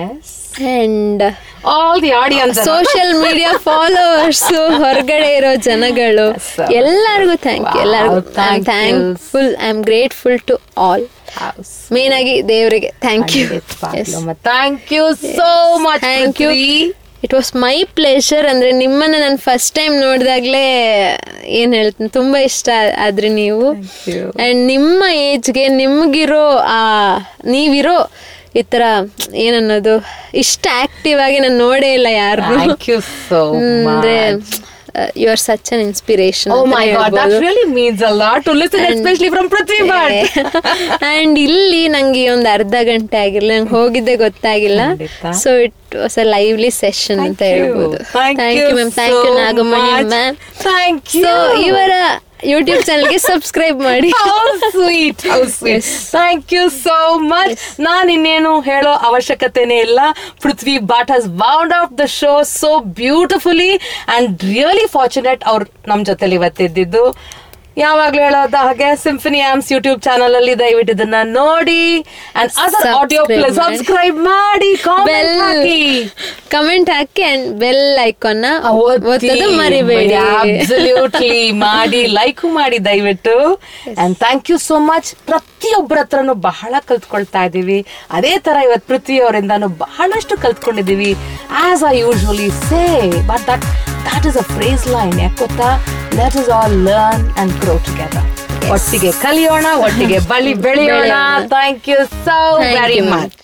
and all the audience social media followers ಹೊರಗಡೆ ಇರೋ ಜನಗಳು So- ಎಲ್ಲರಿಗೂ ಥ್ಯಾಂಕ್ ಯು Wow, ಎಲ್ಲರಿಗೂ thank you. Thankful I am grateful to all main ಆಗಿ ದೇವರಿಗೆ thank you thank you so much thank you it was my pleasure ಅಂದ್ರೆ ನಿಮ್ಮನ್ನ ನಾನು ಫಸ್ಟ್ ಟೈಮ್ ನೋಡಿದಾಗ್ಲೇ ಏನ್ ಹೇಳ್ತೀನಿ ತುಂಬಾ ಇಷ್ಟ ಆದ್ರಿ ನೀವು you. ಅಂಡ್ ನಿಮ್ಮ ಏಜ್ಗೆ ನಿಮ್ಗಿರೋ ಆ ನೀವಿರೋ ಈ ತರ ಏನನ್ನೋದು ಇಷ್ಟ ಆಕ್ಟಿವ್ ಆಗಿ ನಾನು ನೋಡೇ ಇಲ್ಲ ಯಾರು ಥ್ಯಾಂಕ್ ಯು ಸೋ ಅಂದ್ರೆ much you are such an inspiration Oh my god, that really means a lot to listen, especially from Prithvi Bhatt. And ಇಲ್ಲಿ ನಂಗೆ ಒಂದು ಅರ್ಧ ಗಂಟೆ ಆಗಿಲ್ಲ ನಂಗೆ ಹೋಗಿದ್ದೆ ಗೊತ್ತಾಗಿಲ್ಲ ಖಂಡಿತ. So it was a lively session ಅಂತ ಹೇಳ್ಬೋದು Thank thank you you ma'am thank you so Nagamani much. Ma'am Thank so you. ಇವರ ಯೂಟ್ಯೂಬ್ ಚಾನಲ್ಗೆ ಸಬ್ಸ್ಕ್ರೈಬ್ ಮಾಡಿ How sweet, how sweet. Thank you so much. ನಾನು ಇನ್ನೇನು ಹೇಳೋ ಅವಶ್ಯಕತೆನೇ ಇಲ್ಲ Prithvi Bhat has bound out the show so beautifully and really fortunate ಅವ್ರು ನಮ್ ಜೊತೆಲಿ ಇವತ್ತಿದ್ದು ಯಾವಾಗ್ಲೂ ಹೇಳೋದ ಹಾಗೆ ಸಿಂಫನಿ ಆಮ್ಸ್ ಯೂಟ್ಯೂಬ್ ಚಾನಲ್ ಅಲ್ಲಿ ದಯವಿಟ್ಟು ಇದನ್ನ ನೋಡಿ ಅಂಡ್ ಅದರ್ ಆಡಿಯೋ Subscribe ಮಾಡಿ. ಸಬ್ಸ್ಕ್ರೈಬ್ ಮಾಡಿ comment ಬೆಲ್ ಹಾಕಿ ಕಮೆಂಟ್ ಹಾಕಿ ಅಂಡ್ ಬೆಲ್ ಐಕಾನ್ ಒತ್ತೋದು ಮರಿಬೇಡಿ ಅಬ್ಸಲ್ಯೂಟ್ಲಿ ಮಾಡಿ ಲೈಕ್ ಮಾಡಿ ದಯವಿಟ್ಟು and thank you so much ಪ್ರತಿಯೊಬ್ಬರ ಹತ್ರನು ಬಹಳ ಕಲ್ತ್ಕೊಳ್ತಾ ಇದೀವಿ ಅದೇ ತರ ಇವತ್ತು ಪೃಥ್ವಿ ಅವರಿಂದಾನು ಬಹಳಷ್ಟು ಕಲ್ತ್ಕೊಂಡಿದೀವಿ as I usually say but that that is a phrase line ಯಾಕೆ ಗೊತ್ತಾ let us all learn and grow together ಒಟ್ಟಿಗೆ ಕಲಿಯೋಣ ಒಟ್ಟಿಗೆ ಬಳಿ ಬೆಳೆಯೋಣ ಬೆಳೆಯೋಣ. Thank you so Thank very you, ma'am. Much